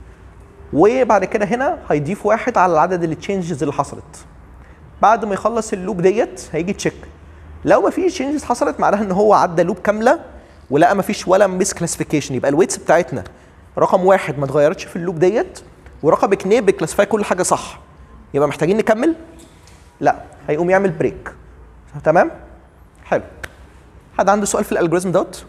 وبعد كده هنا هيضيف واحد على العدد التشينجز اللي حصلت بعد ما يخلص اللوب ديت هيجي تشيك لو ما فيش تشينجز حصلت معناها ان هو عدى لوب كامله ولقى ما فيش ولا ميس كلاسيفيكيشن يبقى الويتس بتاعتنا رقم واحد ما اتغيرتش في اللوب ديت ورقم اتنين بيكلاسيفاي كل حاجه صح يبقى محتاجين نكمل لا هيقوم يعمل بريك تمام حلو حد عنده سؤال في الالجوريزم دوت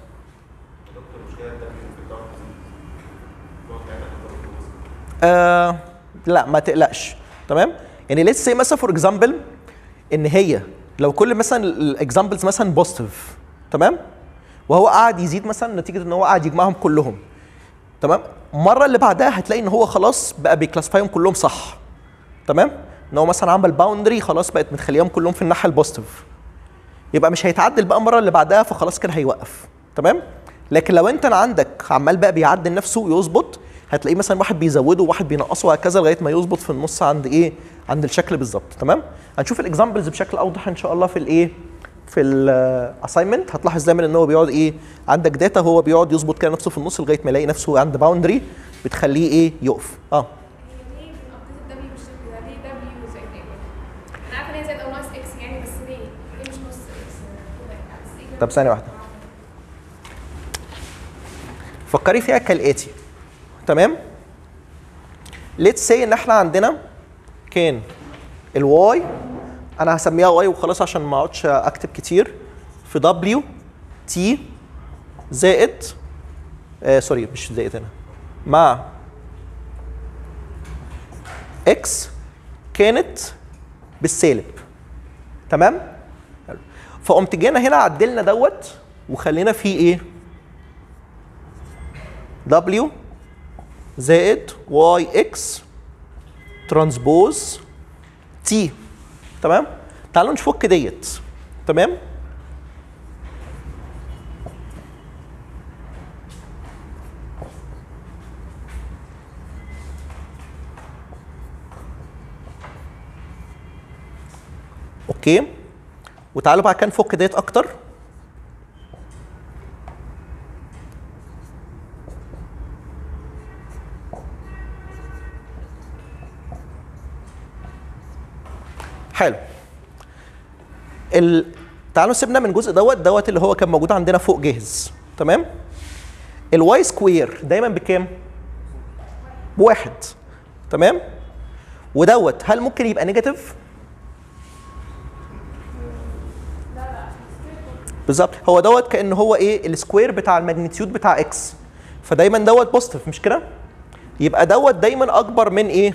آه لا ما تقلقش تمام يعني ليتس سي مثلا فور اكزامبل ان هي لو كل مثلا الاكزامبلز مثلا بوزيتيف تمام وهو قاعد يزيد مثلا نتيجه ان هو قاعد يجمعهم كلهم تمام المره اللي بعدها هتلاقي ان هو خلاص بقى بيكلاسيفايهم كلهم صح تمام ان هو مثلا عمل باوندري خلاص بقت متخليهم كلهم في الناحيه البوزيتيف يبقى مش هيتعدل بقى المره اللي بعدها فخلاص كده هيوقف تمام لكن لو انت عندك عمال بقى بيعدل نفسه ويظبط هتلاقيه مثلا واحد بيزوده وواحد بينقصه وهكذا لغايه ما يظبط في النص عند ايه عند الشكل بالظبط تمام هنشوف الاكزامبلز بشكل اوضح ان شاء الله في الايه في الاساينمنت هتلاحظ دايما ان هو بيقعد ايه عندك داتا هو بيقعد يظبط كده نفسه في النص لغايه ما يلاقي نفسه عند باوندري بتخليه ايه يقف اه هي ليه بنقضي الدبليو بالشكل ده؟ ليه دبليو زائد ايه؟ انا عارفه ان هي زائد او ناقص اكس يعني بس ليه؟ ليه مش نص اكس؟ كده. طب ثانيه واحده فكري فيها كالاتي تمام ليتس سي ان احنا عندنا كان الواي انا هسميها واي وخلاص عشان ما اقعدش اكتب كتير في دبليو تي زائد آه سوري مش زائد هنا مع اكس كانت بالسالب تمام حلو. فقمت جينا هنا عدلنا دوت وخلينا فيه ايه W زائد واي اكس ترانسبوز تي تمام تعالوا نفك ديت تمام اوكي وتعالوا بقى كده نفك ديت اكتر حلو ال... تعالوا سيبنا من الجزء دوت دوت اللي هو كان موجود عندنا فوق جاهز تمام الواي سكوير دايما بكام بواحد تمام ودوت هل ممكن يبقى نيجاتيف بالظبط هو دوت كان هو ايه السكوير بتاع الماجنتيود بتاع اكس فدايما دوت بوزيتيف مش كده يبقى دوت دايما اكبر من ايه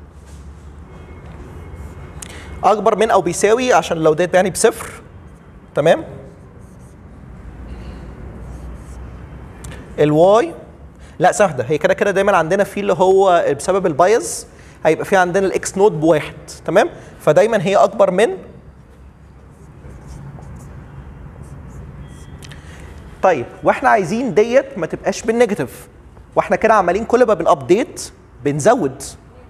اكبر من او بيساوي عشان لو ديت يعني بصفر تمام الواي لا سهله هي كده كده دايما عندنا في اللي هو بسبب البايز هيبقى في عندنا الاكس نوت بواحد تمام فدايما هي اكبر من طيب واحنا عايزين ديت ما تبقاش بالنيجاتيف واحنا كده عمالين كل ما بنابديت بنزود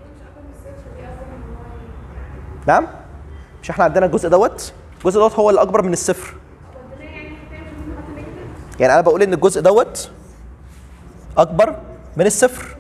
نعم مش احنا عندنا الجزء دوت الجزء دوت هو اللي اكبر من الصفر يعني انا بقول ان الجزء دوت اكبر من الصفر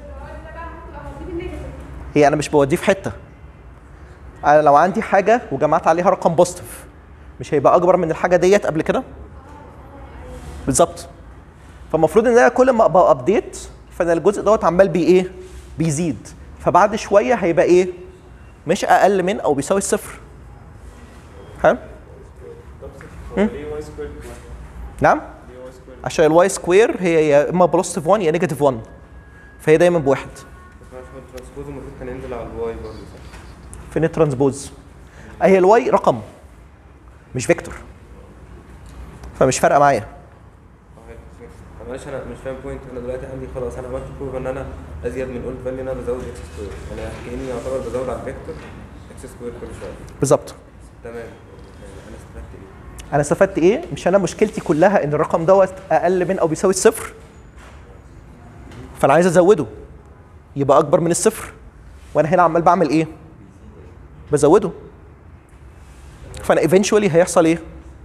هي انا مش بوديه في حته انا لو عندي حاجه وجمعت عليها رقم بوزيتيف مش هيبقى اكبر من الحاجه ديت قبل كده بالظبط فالمفروض ان انا كل ما ابقى ابديت فانا الجزء دوت عمال بي ايه بيزيد فبعد شويه هيبقى ايه مش اقل من او بيساوي الصفر حلو هو ليه واي سكوير نعم ليه واي سكوير عشان الواي سكوير هي يا اما بلس 1 يا نيجاتيف 1 فهي دايما بواحد بس معلش هو الترانسبوز المفروض كان ينزل على الواي برضه صح؟ فين الترانسبوز هي الواي رقم مش فيكتور فمش فارقه معايا اه هي الفكرة. طب معلش انا مش فاهم بوينت انا دلوقتي عندي خلاص انا عملت بروف ان انا ازيد من اولد فاليو ان انا بزود اكس سكوير يعني كاني يعتبر بزود على الفيكتور اكس سكوير كل شويه بالظبط تمام يعني انا استفدت ايه؟ انا استفدت ايه مش انا مشكلتي كلها ان الرقم دوت اقل من او بيساوي الصفر فانا عايز ازوده يبقى اكبر من الصفر وانا هنا عمال بعمل ايه بزوده فانا ايفينشولي هيحصل ايه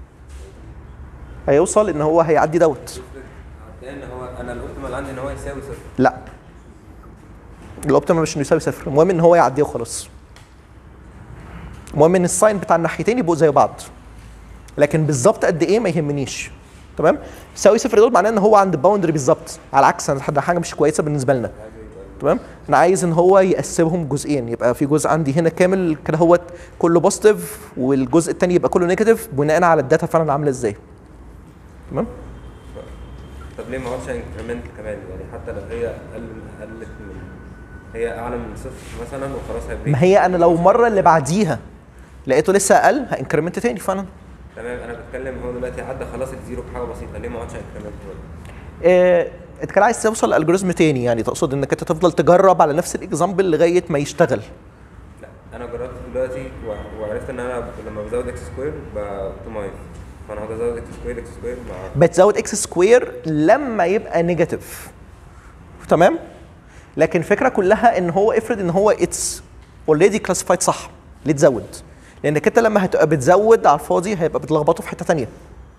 هيوصل ان هو هيعدي دوت لان هو انا الاوبتيمال عندي ان هو يساوي صفر لا الاوبتيمال مش انه يساوي صفر المهم ان هو يعديه وخلاص المهم ان الساين بتاع الناحيتين يبقوا زي بعض لكن بالظبط قد ايه ما يهمنيش تمام يساوي صفر دول معناه ان هو عند الباوندري بالظبط على عكس أنا ده حاجه مش كويسه بالنسبه لنا تمام انا عايز ان هو يقسمهم جزئين يبقى في جزء عندي هنا كامل كده هو كله بوزيتيف والجزء الثاني يبقى كله نيجاتيف بناء على الداتا فعلا عامله ازاي تمام طب ليه ما اقعدش انكريمنت كمان يعني حتى لو هي اقل قلت من هي اعلى من صفر مثلا وخلاص هيبريك ما هي انا لو المره اللي بعديها لقيته لسه اقل هانكريمنت تاني فعلا تمام انا بتكلم هو دلوقتي عدى خلاص الزيرو بحاجه بسيطه ليه ما اقعدش انكريمنت آه، انت كان عايز توصل لالجوريزم تاني يعني تقصد انك انت تفضل تجرب على نفس الاكزامبل لغايه ما يشتغل لا انا جربت دلوقتي و- وعرفت ان انا لما بزود اكس سكوير باوبتمايز فانا هقعد ازود اكس سكوير اكس سكوير مع بتزود اكس سكوير لما يبقى نيجاتيف تمام لكن الفكره كلها ان هو افرض ان هو اتس اوريدي كلاسيفايد صح ليه تزود لانك انت لما هتبقى بتزود على الفاضي هيبقى بتلخبطه في حته تانية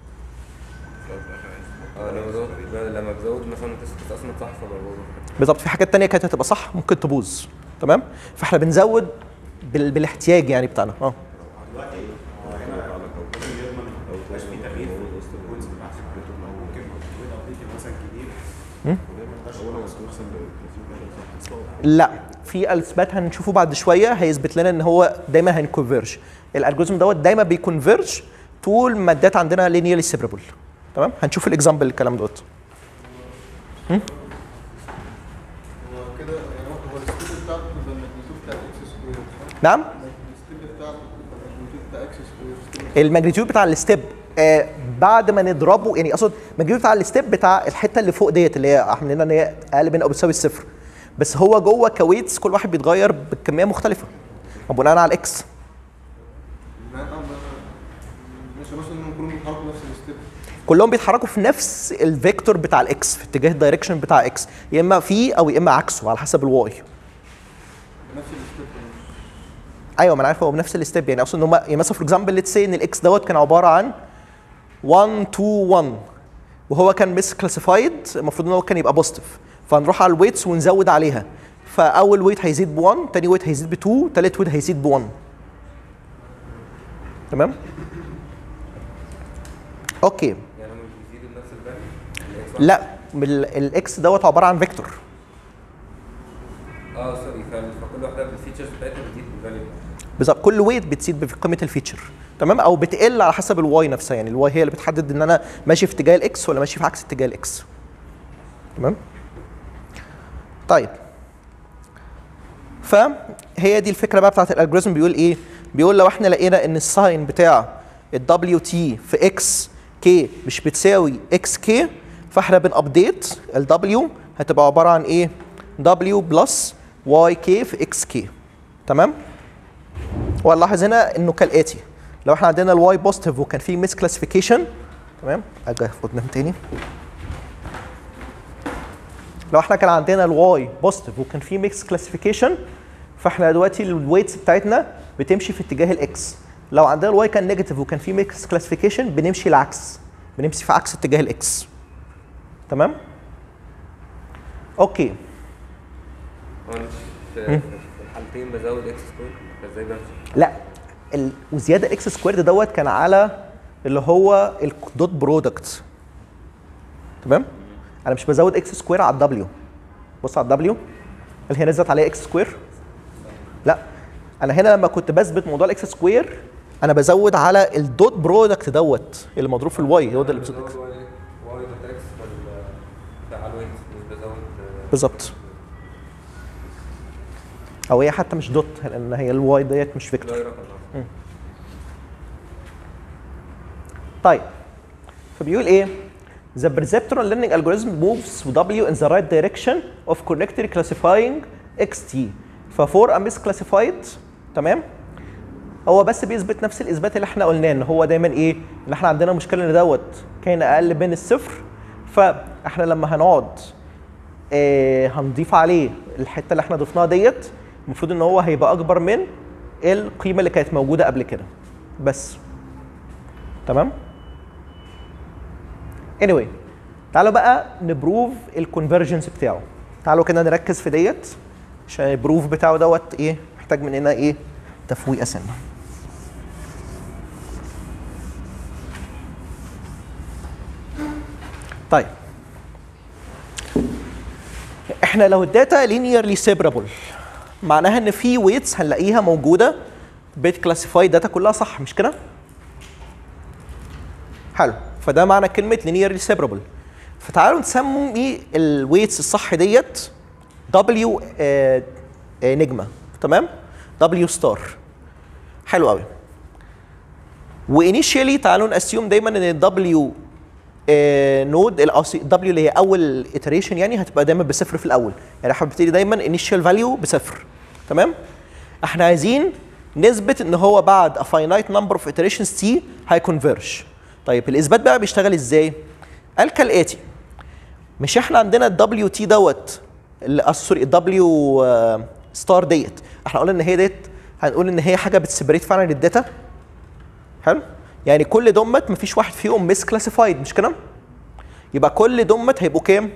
اه لما بزود لما بزود مثلا تست اصلا صح فبزود بالظبط في حاجات تانية كانت هتبقى صح ممكن تبوظ تمام فاحنا بنزود بال... بالاحتياج يعني بتاعنا اه دلوقتي هو هنا لو لازم يضمن او مبقاش في تغيير في وسط البوينتس بتاعت فكرته ان هو ممكن الويت ابديت يبقى مثلا كبير لا في اثبات هنشوفه بعد شويه هيثبت لنا ان هو دايما هنكونفيرج الالجوريزم دوت دايما بيكونفيرج طول ما الداتا عندنا لينيرلي سيبرابل تمام هنشوف الاكزامبل الكلام دوت هو كده يعني هو هو السكوت بتاعته الماجنتيود بتاع اكس نعم الستيب بتاع الماجنتيود بتاع اكس سكوير الماجنتيود بتاع الستيب آه بعد ما نضربه يعني اقصد الماجنتيود بتاع الستيب بتاع الحته اللي فوق ديت اللي هي عاملين ان هي اقل من او بتساوي الصفر بس هو جوه كويتس كل واحد بيتغير بكميه مختلفه بناء على الاكس لا اه ماشي مثلا انهم كلهم بيتحركوا نفس الستيب كلهم بيتحركوا في نفس الفيكتور بتاع الاكس في اتجاه الدايركشن بتاع اكس يا اما في او يا اما عكسه على حسب الواي نفس الستيب ايوه ما انا عارف هو بنفس الستيب يعني اقصد ان هم يعني مثلا فور اكزامبل ليتس سي ان الاكس دوت كان عباره عن 1 2 1 وهو كان مس كلاسيفايد المفروض ان هو كان يبقى بوزيتيف فنروح على الويتس ونزود عليها فاول ويت هيزيد ب 1 تاني ويت هيزيد ب 2 تالت ويت هيزيد ب 1 تمام اوكي يعني هم مش بيزيدوا بنفس الفاليو لا بال- الاكس دوت عباره عن فيكتور اه سوري فعلا فكل واحده بالفيتشرز بتاعتها بتزيد بالفاليو بالظبط كل ويت بتزيد بقيمه الفيتشر تمام او بتقل على حسب الواي نفسها يعني الواي هي اللي بتحدد ان انا ماشي في اتجاه الاكس ولا ماشي في عكس اتجاه الاكس تمام طيب فهي دي الفكره بقى بتاعت الالجوريزم بيقول ايه بيقول لو احنا لقينا ان الساين بتاع الدبليو تي في اكس كي مش بتساوي اكس كي فاحنا بنابديت الدبليو هتبقى عباره عن ايه دبليو بلس واي كي في اكس كي تمام وهنلاحظ هنا انه كالاتي لو احنا عندنا الواي بوزيتيف وكان في ميس كلاسيفيكيشن تمام اجي قدام تاني لو احنا كان عندنا الواي بوزيتيف وكان في ميكس كلاسيفيكيشن فاحنا دلوقتي الويتس بتاعتنا بتمشي في اتجاه الاكس لو عندنا الواي كان نيجاتيف وكان في ميكس كلاسيفيكيشن بنمشي العكس بنمشي في عكس اتجاه الاكس تمام اوكي هو أنا في في الحالتين بزود اكس سكوير فازاي بمشي؟ لا ال... وزياده اكس سكويرد دوت كان على اللي هو الدوت برودكت تمام انا مش بزود اكس سكوير على الدبليو بص على الدبليو اللي هي نزلت عليها اكس سكوير لا انا هنا لما كنت بثبت موضوع الاكس سكوير انا بزود على الدوت برودكت دوت اللي مضروب في الواي هو ده اللي بزود بزود اكس واي واي دوت اكس بتاع الوينز مش بزود آه، بالظبط او هي حتى مش دوت لان هي الواي ديت مش فيكتور لا رقم آه. طيب فبيقول ايه The perceptron learning algorithm moves W in the right direction of correctly classifying XT. ففور a misclassified تمام هو بس بيثبت نفس الاثبات اللي احنا قلناه ان هو دايما ايه ان احنا عندنا مشكله ان دوت كان اقل من الصفر فاحنا لما هنقعد آه هنضيف عليه الحته اللي احنا ضفناها ديت المفروض ان هو هيبقى اكبر من القيمه اللي كانت موجوده قبل كده بس تمام anyway تعالوا بقى نبروف الكونفرجنس بتاعه تعالوا كده نركز في ديت عشان البروف بتاعه دوت ايه محتاج مننا ايه تفويقه سنه طيب احنا لو الداتا لينيرلي سيبرابل معناها ان في ويتس هنلاقيها موجوده بيت كلاسيفايد داتا كلها صح مش كده؟ حلو فده معنى كلمه linearly separable فتعالوا نسمي الويتس الصح ديت W آه، آه، نجمه تمام W ستار حلو قوي وانيشيالي تعالوا ناسيوم دايما ان الدبليو نود الدبليو اللي هي اول iteration يعني هتبقى دايما بصفر في الاول يعني احنا بنبتدي دايما initial value بصفر تمام احنا عايزين نثبت ان هو بعد a finite number of iterations t هيكونفيرج طيب الاثبات بقى بيشتغل ازاي قال كالاتي مش احنا عندنا الدبليو تي دوت ال- آه، سوري الدبليو ستار ديت احنا قلنا ان هي ديت هنقول ان هي حاجه بتسبريت فعلا الداتا حلو يعني كل دمت مفيش واحد فيهم مس كلاسيفايد مش كده يبقى كل دمت هيبقوا كام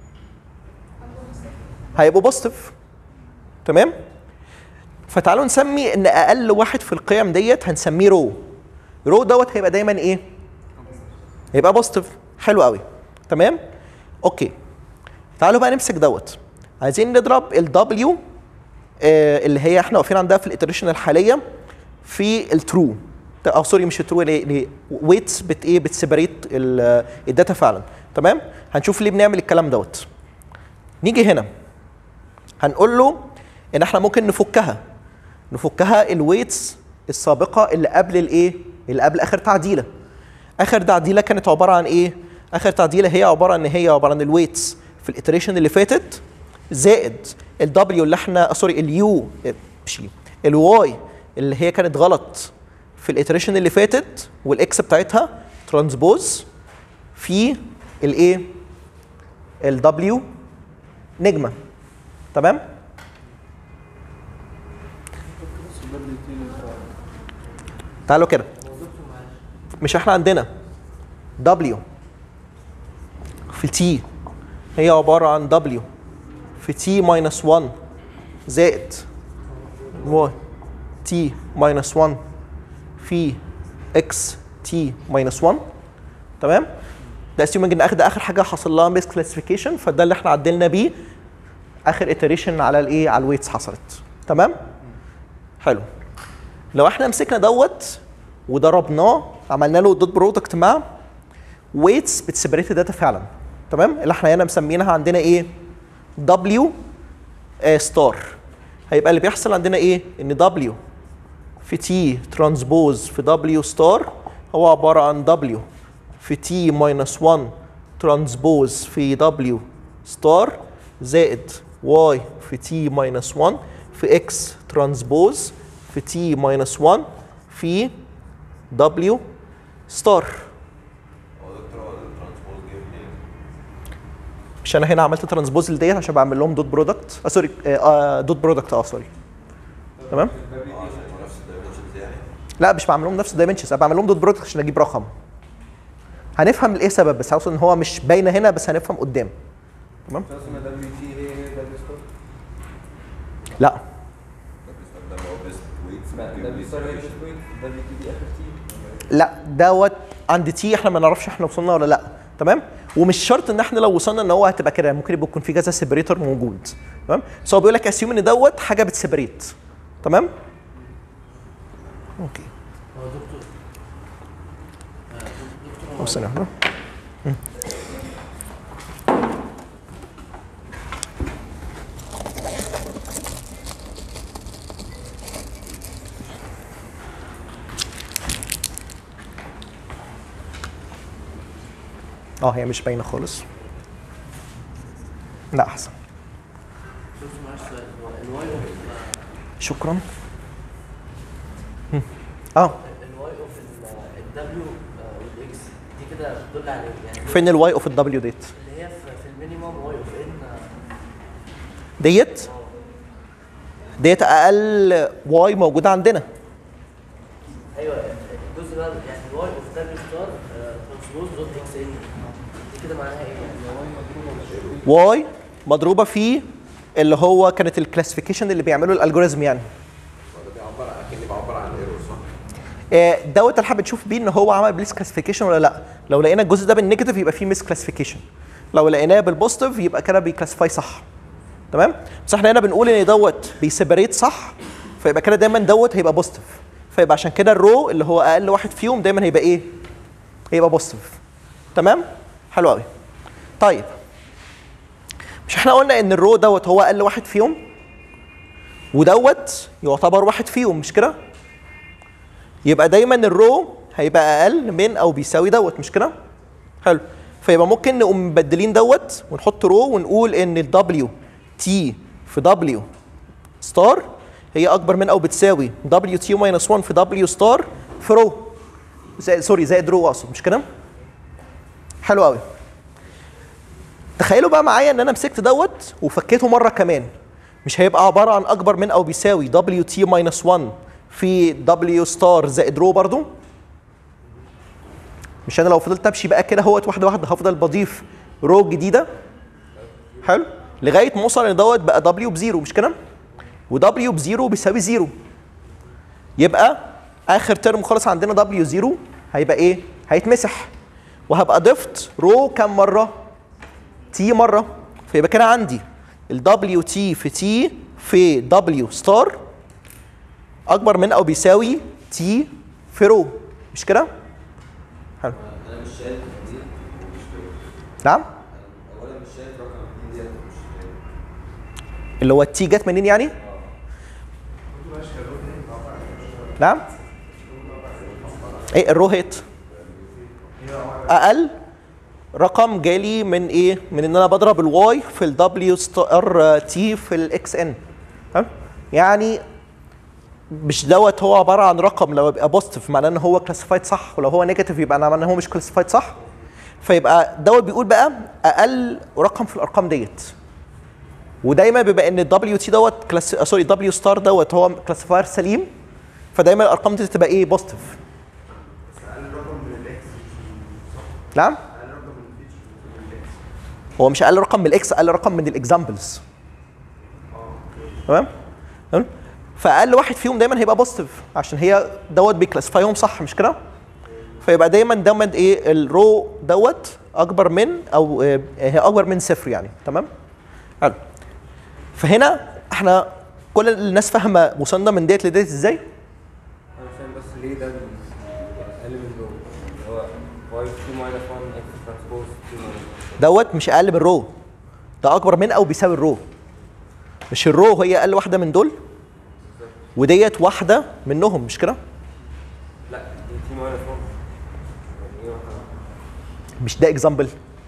هيبقوا بوزيتيف تمام فتعالوا نسمي ان اقل واحد في القيم ديت هنسميه رو رو دوت هيبقى دايما ايه هيبقى بوزيتيف حلو قوي تمام اوكي تعالوا بقى نمسك دوت عايزين نضرب الدبليو اللي هي احنا واقفين عندها في الاتريشن الحاليه في الترو او سوري مش الترو اللي ويتس بت ايه بتسيبريت ال- الداتا فعلا تمام هنشوف ليه بنعمل الكلام دوت نيجي هنا هنقول له ان احنا ممكن نفكها نفكها الويتس السابقه اللي قبل الايه اللي قبل اخر تعديله اخر تعديله كانت عباره عن ايه اخر تعديله هي عباره عن هي عباره عن الويتس في الاتريشن اللي فاتت زائد الدبليو اللي احنا سوري اليو مش الواي اللي هي كانت غلط في الاتريشن اللي فاتت والاكس بتاعتها ترانسبوز في الايه الدبليو نجمه تمام تعالوا كده مش احنا عندنا W في T هي عبارة عن W في T minus 1 زائد Y T minus 1 في X T minus 1 تمام ده assuming ان اخر ده اخر حاجه حصل لها ميس كلاسيفيكيشن فده اللي احنا عدلنا بيه اخر iteration على الايه على الويتس حصلت تمام حلو لو احنا مسكنا دوت وضربناه عملنا له دوت برودكت مع ويتس بتسبريت الداتا فعلا تمام اللي احنا هنا مسمينها عندنا ايه دبليو ستار هيبقى اللي بيحصل عندنا ايه ان دبليو في تي ترانسبوز في دبليو ستار هو عباره عن دبليو في تي ماينس 1 ترانسبوز في دبليو ستار زائد واي في تي ماينس 1 في اكس ترانسبوز في تي ماينس 1 في دبليو ستار مش انا هنا عملت ترانسبوز لديت عشان بعمل لهم دوت برودكت آه سوري آه آه دوت برودكت اه سوري تمام لا مش بعمل لهم نفس الدايمنشنز انا بعمل لهم دوت برودكت عشان اجيب رقم هنفهم الايه سبب بس عاوز ان هو مش باينه هنا بس هنفهم قدام تمام اسمها دبليو تي هي هي دبليو ستار لا دبليو ستار هي بيست ويت دبليو تي دي اخر تي لا دوت عند تي احنا ما نعرفش احنا وصلنا ولا لا تمام ومش شرط ان احنا لو وصلنا ان هو هتبقى كده ممكن يبقى يكون في كذا سيبريتور موجود تمام بس هو بيقول لك اسيوم ان دوت حاجه بتسيبريت تمام اوكي هو دكتور آه، دكتور طب ثانيه واحده مم. اه هي مش باينه خالص لا احسن دكتور معلش سؤال هو الواي اوف شكرا مم. اه الواي اوف الدبليو والاكس دي كده بتدل على ايه؟ يعني فين الواي اوف الدبليو ديت اللي هي في في المينيمم واي اوف ان ديت ديت اقل واي موجوده عندنا ايوه الجزء ده يعني الواي اوف دبليو ستار ترانسبوز دوت اكس ان دي كده معناها ايه يعني؟ واي مضروبه في اللي هو كانت الكلاسيفيكيشن اللي بيعمله الالجوريزم يعني بيعبر اكني بعبر عن ايرور صح؟ آه، دوت اللي حابب تشوف بيه ان هو عمل بليس كلاسيفيكيشن ولا لا لو لقينا الجزء ده بالنيجاتيف يبقى فيه ميس كلاسيفيكيشن لو لقيناه بالبوزيتيف يبقى كده بيكلاسيفاي صح تمام بس احنا هنا بنقول ان دوت بيسيبريت صح فيبقى كده دايما دوت هيبقى بوزيتيف فيبقى عشان كده الرو اللي هو اقل واحد فيهم دايما هيبقى ايه هيبقى بوزيتيف تمام حلو قوي طيب مش احنا قلنا ان الرو دوت هو اقل واحد فيهم ودوت يعتبر واحد فيهم مش كده يبقى دايما الرو هيبقى اقل من او بيساوي دوت مش كده حلو فيبقى ممكن نقوم مبدلين دوت ونحط رو ونقول ان الدبليو تي في دبليو ستار هي اكبر من او بتساوي دبليو تي ماينس 1 في دبليو ستار في رو زائد سوري زائد رو اقصد مش كده حلو قوي تخيلوا بقى معايا ان انا مسكت دوت وفكيته مره كمان مش هيبقى عباره عن اكبر من او بيساوي دبليو تي ماينس 1 في دبليو ستار زائد رو برضو مش انا لو فضلت امشي بقى كده اهوت واحده واحده هفضل بضيف رو جديده حلو لغايه ما اوصل ان دوت بقى دبليو بزيرو مش كده ودبليو بزيرو بيساوي زيرو يبقى اخر ترم خالص عندنا دبليو زيرو هيبقى ايه هيتمسح وهبقى ضفت رو كام مره تي مره فيبقى كده عندي ال دبليو تي في تي في دبليو ستار اكبر من او بيساوي تي في رو مش كده حلو انا مش شايف دي نعم اولا مش شايف رقم 2 دي انا مش اللي هو التي جت منين يعني ماشي يا دكتور نعم ايه الرو هيت اقل رقم جالي من ايه من ان انا بضرب الواي في الدبليو ستار تي في الاكس ان يعني مش دوت هو عباره عن رقم لو يبقى بوزيتيف معناه ان هو كلاسيفايد صح ولو هو نيجاتيف يبقى معناه ان هو مش كلاسيفايد صح فيبقى دوت بيقول بقى اقل رقم في الارقام ديت ودايما بيبقى ان الدبليو تي دوت كلاس سوري دبليو ستار دوت هو كلاسيفاير سليم فدايما الارقام دي تبقى ايه بوزيتيف نعم هو مش اقل رقم من الاكس اقل رقم من الاكزامبلز تمام تمام فاقل واحد فيهم دايما هيبقى بوزيتيف عشان هي دوت بيكلاسيفايهم صح مش كده فيبقى دايما دايما ايه الرو دوت اكبر من او آه، هي اكبر من صفر يعني تمام حلو فهنا احنا كل الناس فاهمه وصلنا من ديت لديت ازاي انا مش فاهم بس ليه ده اقل من دول اللي هو واي تي ماينس 1 اكس ترانسبوز تي ماينس دوت مش اقل من الرو ده اكبر من او بيساوي الرو مش الرو هي اقل واحده من دول وديت واحده منهم مش كده لا دي تي ماينس 1 يعني ايه واحدة؟ مش ده اكزامبل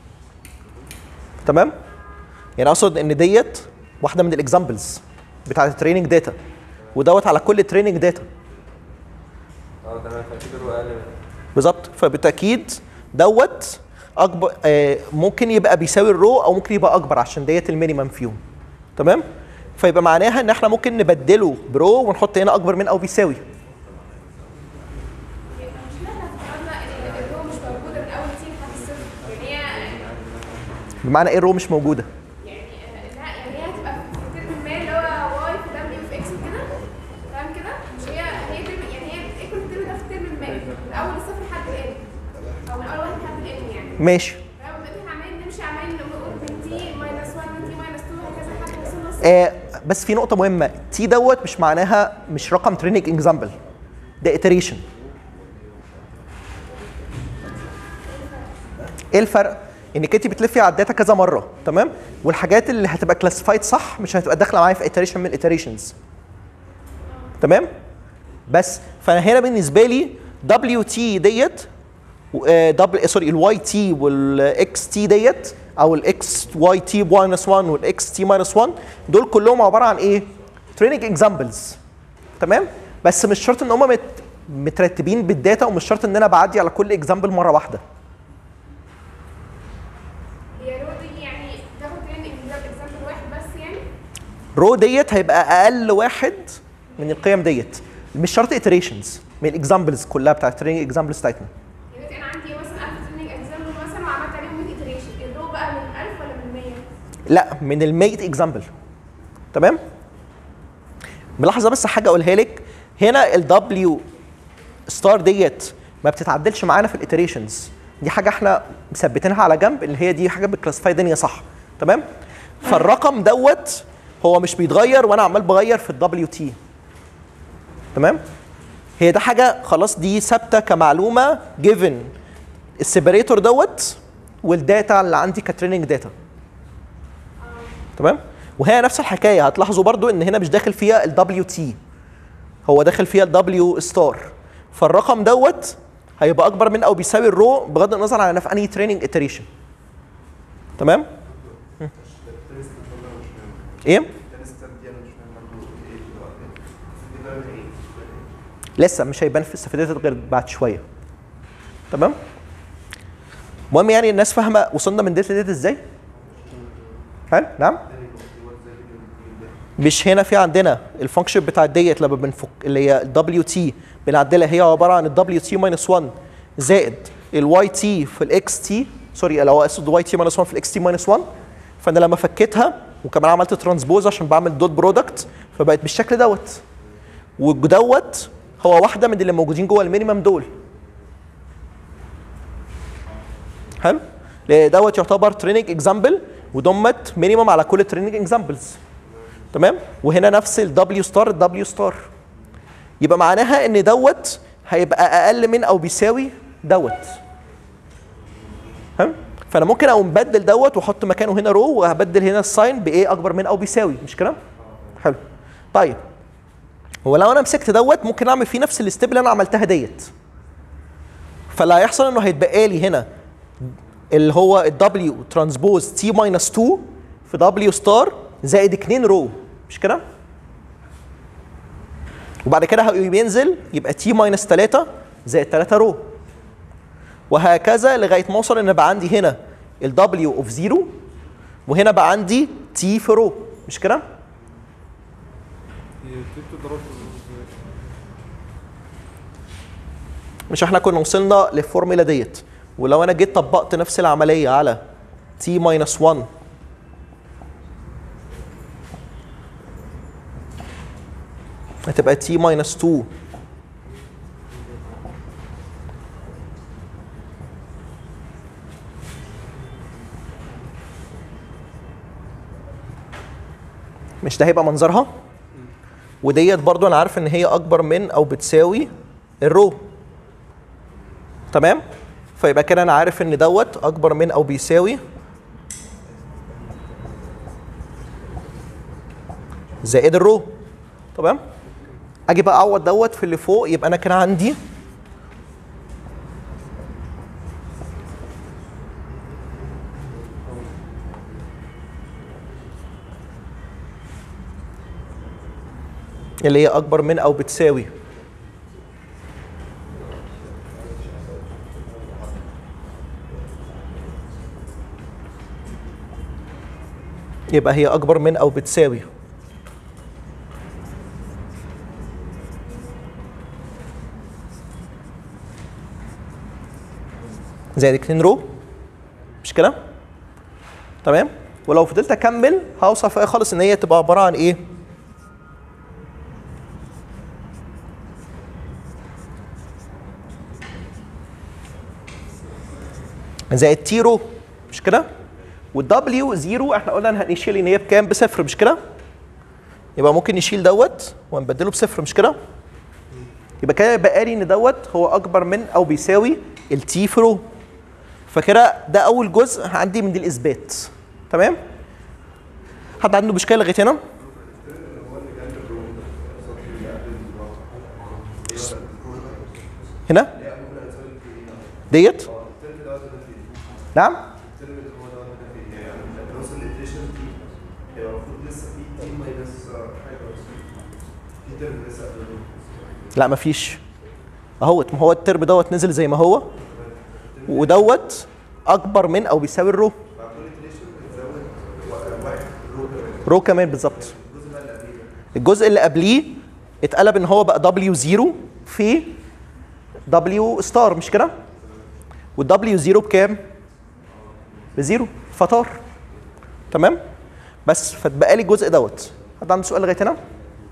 تمام يعني اقصد ان ديت واحده من الاكزامبلز بتاعت التريننج داتا ودوت على كل تريننج داتا اه تمام فاعتبره اقل من بالظبط فبالتاكيد دوت اكبر آه ممكن يبقى بيساوي الرو او ممكن يبقى اكبر عشان ديت المينيمم فيهم تمام فيبقى معناها ان احنا ممكن نبدله برو ونحط هنا اكبر من او بيساوي المشكله احنا افتكرنا ان الرو مش موجوده من اول تي لحد الصفر يعني هي بمعنى ايه الرو مش موجوده يعني آه، لا يعني هي هتبقى في ترم ما اللي هو واي في دبليو في اكس كده فاهم كده مش هي هي ترم يعني هي ايكوال الترم ده في ترم ما من اول الصفر لحد الان او من اول واحد لحد الان يعني ماشي فاهم بقيت احنا عمالين نمشي عمالين نقول من تي ماينس 1 من تي ماينس 2 وهكذا لحد ما وصلنا الصفر آه بس في نقطه مهمه تي دوت مش معناها مش رقم تريننج اكزامبل ده iteration ايه الفرق انك انت بتلفي على الداتا كذا مره تمام والحاجات اللي هتبقى كلاسيفايد صح مش هتبقى داخله معايا في iteration من iterations تمام بس فانا هنا بالنسبه لي دبليو تي ديت دبل سوري الواي تي والاكس تي ديت او الاكس واي تي ماينس 1 والاكس تي ماينس 1 دول كلهم عباره عن ايه؟ تريننج اكزامبلز تمام؟ بس مش شرط ان هم مت مترتبين بالداتا ومش شرط ان انا بعدي على كل اكزامبل مره واحده هي رو دي يعني تاخد ترند اكزامبل واحد بس يعني رو ديت هيبقى اقل واحد من القيم ديت مش شرط iterations من الاكزامبلز كلها بتاعت التريننج اكزامبلز بتاعتنا دلوقتي انا عندي مثلا 1000 تريننج اكزامبل مثلا وعملت عليهم 100 iteration الرو بقى من 1000 ولا من 100 لا من ال 100 اكزامبل تمام ملاحظه بس حاجه اقولها لك هنا الدبليو ستار ديت ما بتتعدلش معانا في الاتريشنز دي حاجه احنا مثبتينها على جنب اللي هي دي حاجه بتكلاسيفاي دنيا صح تمام فالرقم دوت هو مش بيتغير وانا عمال بغير في الدبليو تي تمام هي ده حاجه خلاص دي ثابته كمعلومه جيفن السيبريتور دوت والداتا اللي عندي كتريننج داتا تمام وهي نفس الحكايه هتلاحظوا برضو ان هنا مش داخل فيها الدبليو تي هو داخل فيها الدبليو ستار فالرقم دوت هيبقى اكبر من او بيساوي الرو بغض النظر عن انا في انهي تريننج اتريشن تمام م. ايه لسه مش هيبان في استفادات غير بعد شويه تمام المهم يعني الناس فاهمه وصلنا من داتا داتا ازاي حلو نعم مش هنا في عندنا الفانكشن بتاع ديت لما بنفك اللي هي الدبليو تي بنعدلها هي عباره عن الدبليو تي ماينس 1 زائد الواي تي في الاكس تي سوري لو اقصد واي تي ماينس 1 في الاكس تي ماينس 1 فانا لما فكيتها وكمان عملت ترانسبوز عشان بعمل دوت برودكت فبقت بالشكل دوت ودوت هو واحده من اللي موجودين جوه المينيمم دول حلو لأن دوت يعتبر تريننج اكزامبل ودمت مينيمم على كل تريننج اكزامبلز تمام وهنا نفس الدبليو ستار الدبليو ستار يبقى معناها ان دوت هيبقى اقل من او بيساوي دوت فاهم فانا ممكن اقوم مبدل دوت واحط مكانه هنا رو وهبدل هنا الساين بايه اكبر من او بيساوي مش كده حلو طيب هو لو انا مسكت دوت ممكن اعمل فيه نفس الستيب اللي انا عملتها ديت فاللي هيحصل انه هيتبقى لي هنا اللي هو الدبليو ترانسبوز تي ماينس 2 في دبليو ستار زائد 2 رو مش كده؟ وبعد كده هيقوم ينزل يبقى تي ماينس 3 زائد 3 رو وهكذا لغايه ما اوصل ان بقى عندي هنا الدبليو اوف 0 وهنا بقى عندي تي في رو مش كده؟ هي دي بتضرب ازاي؟ مش احنا كنا وصلنا للفورمولا ديت ولو انا جيت طبقت نفس العمليه على تي ماينس 1 هتبقى تي ماينس 2 مش ده هيبقى منظرها وديت برضو انا عارف ان هي اكبر من او بتساوي الرو تمام فيبقى كده انا عارف ان دوت اكبر من او بيساوي زائد الرو تمام اجي بقى اعوض دوت في اللي فوق يبقى انا كده عندي اللي هي اكبر من او بتساوي يبقى هي اكبر من او بتساوي زائد 2 رو مش كده تمام ولو فضلت اكمل هوصل في الآخر خالص ان هي تبقى عباره عن ايه زائد تي رو مش كده والدبليو زيرو احنا قلنا ان هنشيل ان هي بكام بصفر مش كده يبقى ممكن نشيل دوت ونبدله بصفر مش كده يبقى كده بقى لي ان دوت هو اكبر من او بيساوي التي في رو فكده ده اول جزء عندي من الاثبات تمام حد عنده مشكله لغايه هنا هنا ديت نعم لا مفيش اهوت ما هو الترم دوت نزل زي ما هو ودوت اكبر من او بيساوي الرو رو كمان بالظبط الجزء اللي قبليه اتقلب ان هو بقى دبليو زيرو في دبليو ستار مش كده والدبليو زيرو بكام بزيرو فطار تمام بس فاتبقى لي الجزء دوت حد عنده سؤال لغايه هنا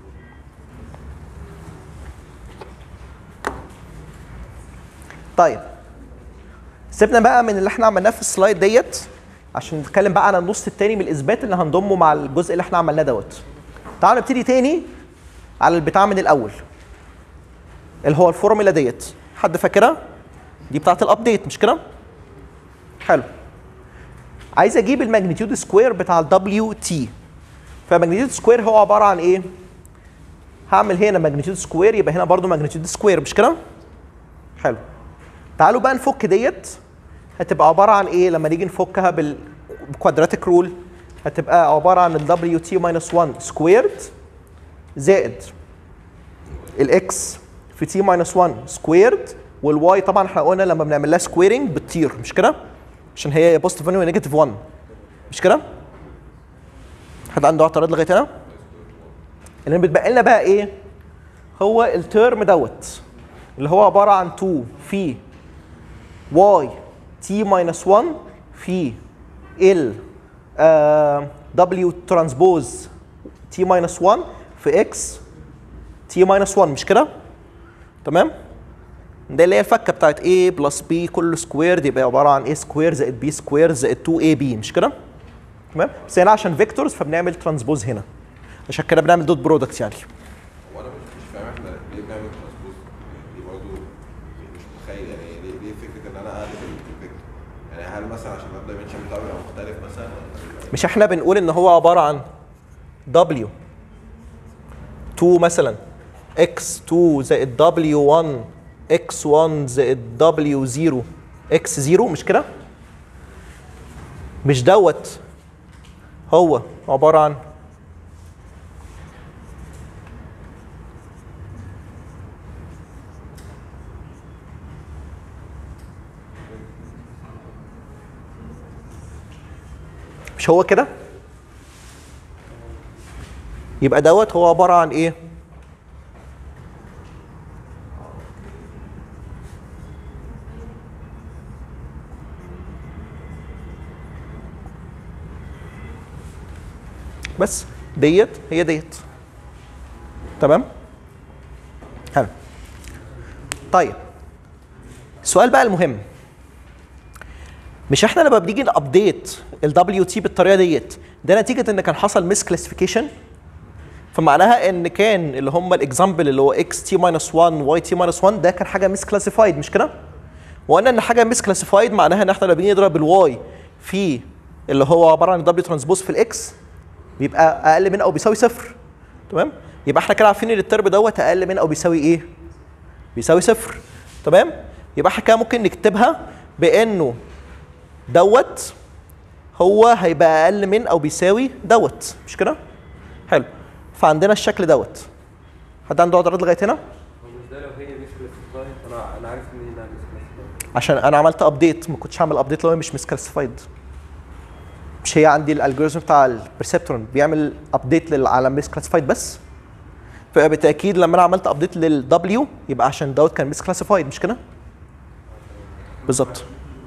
طيب سيبنا بقى من اللي احنا عملناه في السلايد ديت عشان نتكلم بقى عن النص التاني من الاثبات اللي هنضمه مع الجزء اللي احنا عملناه دوت تعالوا نبتدي تاني على البتاع من الاول اللي هو الفورمولا ديت حد فاكرها دي بتاعت الابديت مش كده حلو عايز اجيب الماجنتيود سكوير بتاع الدبليو تي فماجنتيود سكوير هو عباره عن ايه هعمل هنا ماجنتيود سكوير يبقى هنا برضو ماجنتيود سكوير مش كده حلو تعالوا بقى نفك ديت هتبقى عباره عن ايه لما نيجي نفكها بالكوادراتيك رول هتبقى عباره عن ال دبليو تي ماينس 1 سكويرد زائد الاكس في تي ماينس 1 سكويرد والواي طبعا احنا قلنا لما بنعمل لها سكويرنج بتطير مش كده؟ عشان هي بوزيتيف 1 ونيجاتيف 1 مش كده؟ حد عنده اعتراض لغايه هنا؟ اللي بتبقى لنا بقى ايه؟ هو الترم دوت اللي هو عباره عن 2 في واي تي ماينس 1 في ال دبليو ترانسبوز تي ماينس 1 في اكس تي ماينس 1 مش كده؟ تمام؟ ده اللي هي الفكه بتاعت A بلس B كله سكويرد يبقى عباره عن A سكوير زائد B سكوير زائد 2AB مش كده؟ تمام؟ بس هنا عشان فيكتورز فبنعمل ترانسبوز هنا عشان كده بنعمل دوت برودكت يعني وانا مش مش فاهم احنا ليه بنعمل ترانسبوز دي برضه مش متخيل يعني ليه ليه فكره ان انا اقلب الفكره يعني هل مثلا عشان المبدا منشن بتاعه يبقى مختلف مثلا ولا مش احنا بنقول ان هو عباره عن W 2 مثلا x2 زائد w1 x1 زائد w0 x0 مش كده مش دوت هو عباره عن مش هو كده يبقى دوت هو عباره عن ايه بس ديت هي ديت تمام حلو طيب السؤال بقى المهم مش احنا لما بنيجي نابديت الدبليو تي بالطريقه ديت ده نتيجه ان كان حصل ميس كلاسيفيكيشن فمعناها ان كان اللي هم الاكزامبل اللي هو اكس تي ماينس 1 واي تي ماينس 1 ده كان حاجه ميس كلاسيفايد مش كده؟ وقلنا ان حاجه ميس كلاسيفايد معناها ان احنا لما بنيجي نضرب الواي في اللي هو عباره عن دبليو ترانسبوز في الاكس بيبقى اقل من او بيساوي صفر تمام؟ يبقى احنا كده عارفين ان الترم دوت اقل من او بيساوي ايه؟ بيساوي صفر تمام؟ يبقى احنا كده ممكن نكتبها بانه دوت هو هيبقى اقل من او بيساوي دوت مش كده؟ حلو فعندنا الشكل دوت حد عنده اعتراض لغايه هنا؟ هو مش ده لو هي مش كلاسيفايد انا انا عارف ان هي مش كلاسيفايد عشان انا عملت ابديت ما كنتش هعمل ابديت لو هي مش مسكلسيفايد مش هي عندي الالجوريزم بتاع البرسبترون بيعمل ابديت على مسكلاسيفايد بس فبالتاكيد لما انا عملت ابديت للدبليو يبقى عشان دوت كان مسكلاسيفايد مش كده؟ بالظبط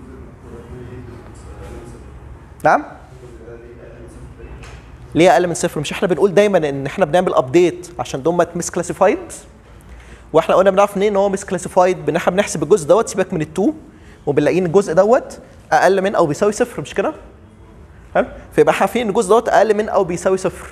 نعم ليه اقل من صفر مش احنا بنقول دايما ان احنا بنعمل ابديت عشان دول مس كلاسيفايد واحنا قلنا بنعرف منين ان هو مس كلاسيفايد بان احنا بنحسب الجزء دوت سيبك من التو وبنلاقيه ان الجزء دوت اقل من او بيساوي صفر مش كده؟ حلو فيبقى احنا عارفين ان الجزء دوت اقل من او بيساوي صفر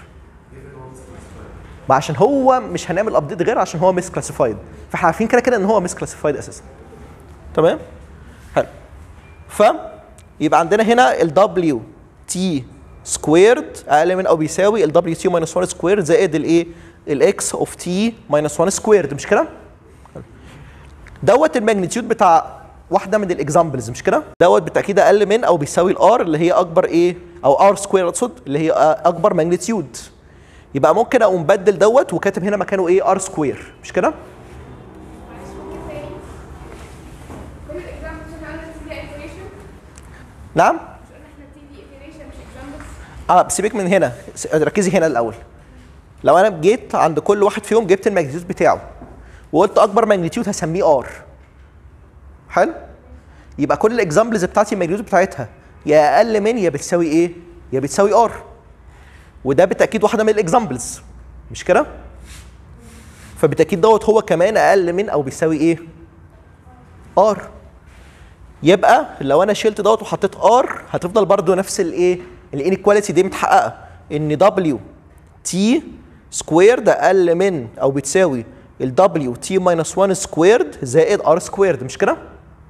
ما عشان هو مش هنعمل ابديت غير عشان هو مس كلاسيفايد فاحنا عارفين كده كده ان هو مس كلاسيفايد اساسا تمام؟ حلو ف يبقى عندنا هنا ال W T سكويرد اقل من او بيساوي ال W T minus 1 سكويرد زائد الايه؟ ال X of T minus 1 سكويرد مش كده؟ دوت الماجنتيود بتاع واحده من الاكزامبلز مش كده؟ دوت بالتاكيد اقل من او بيساوي الار اللي هي اكبر ايه؟ او ار سكوير اقصد اللي هي اكبر ماجنتيود يبقى ممكن اقوم مبدل دوت وكاتب هنا مكانه ايه؟ ار سكوير مش كده؟ معلش ممكن تاني كل الاكزامبلز احنا قلنا تي ايتريشن نعم؟ مش قلنا احنا تي دي ايتريشن مش اكزامبلز اه سيبك من هنا س- ركزي هنا الاول لو انا جيت عند كل واحد فيهم جبت الماجنتيود بتاعه وقلت اكبر ماجنتيود هسميه ار حلو يبقى كل الاكزامبلز بتاعتي الماجنتيود بتاعتها يا اقل من يا بتساوي ايه يا بتساوي ار وده بالتاكيد واحده من الاكزامبلز مش كده فبالتاكيد دوت هو كمان اقل من او بيساوي ايه ار يبقى لو انا شلت دوت وحطيت ار هتفضل برضو نفس الايه الانيكواليتي دي متحققه ان دبليو تي سكويرد اقل من او بتساوي ال دبليو تي ماينس 1 سكويرد زائد ار سكويرد مش كده؟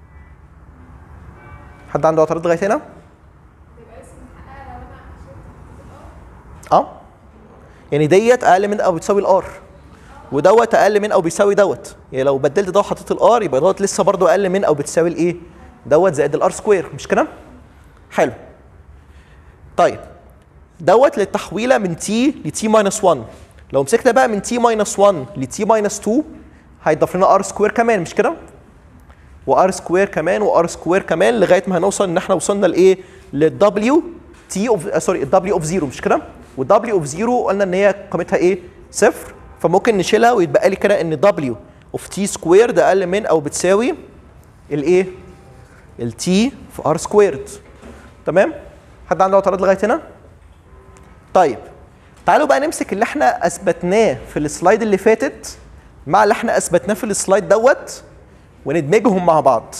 حد عنده اعتراض لغايه هنا؟ تبقى لسه محققه لو انا شلت اه يعني ديت اقل من او بتساوي الار ودوت اقل من او بيساوي دوت يعني لو بدلت ده وحطيت الار يبقى دوت لسه برضو اقل من او بتساوي الايه دوت زائد الار سكوير مش كده حلو طيب دوت للتحويله من تي لتي ماينس 1 لو مسكنا بقى من تي ماينس 1 لتي ماينس 2 هيضاف لنا ار سكوير كمان مش كده وار سكوير كمان وار سكوير كمان لغايه ما هنوصل ان احنا وصلنا لايه للدبليو تي اوف سوري الدبليو اوف زيرو مش كده والدبليو اوف زيرو قلنا ان هي قيمتها ايه صفر فممكن نشيلها ويتبقى لي كده ان دبليو اوف تي سكوير ده اقل من او بتساوي الايه التي في ار سكويرد تمام حد عنده اعتراض لغايه هنا طيب تعالوا بقى نمسك اللي احنا اثبتناه في السلايد اللي فاتت مع اللي احنا اثبتناه في السلايد دوت وندمجهم مع بعض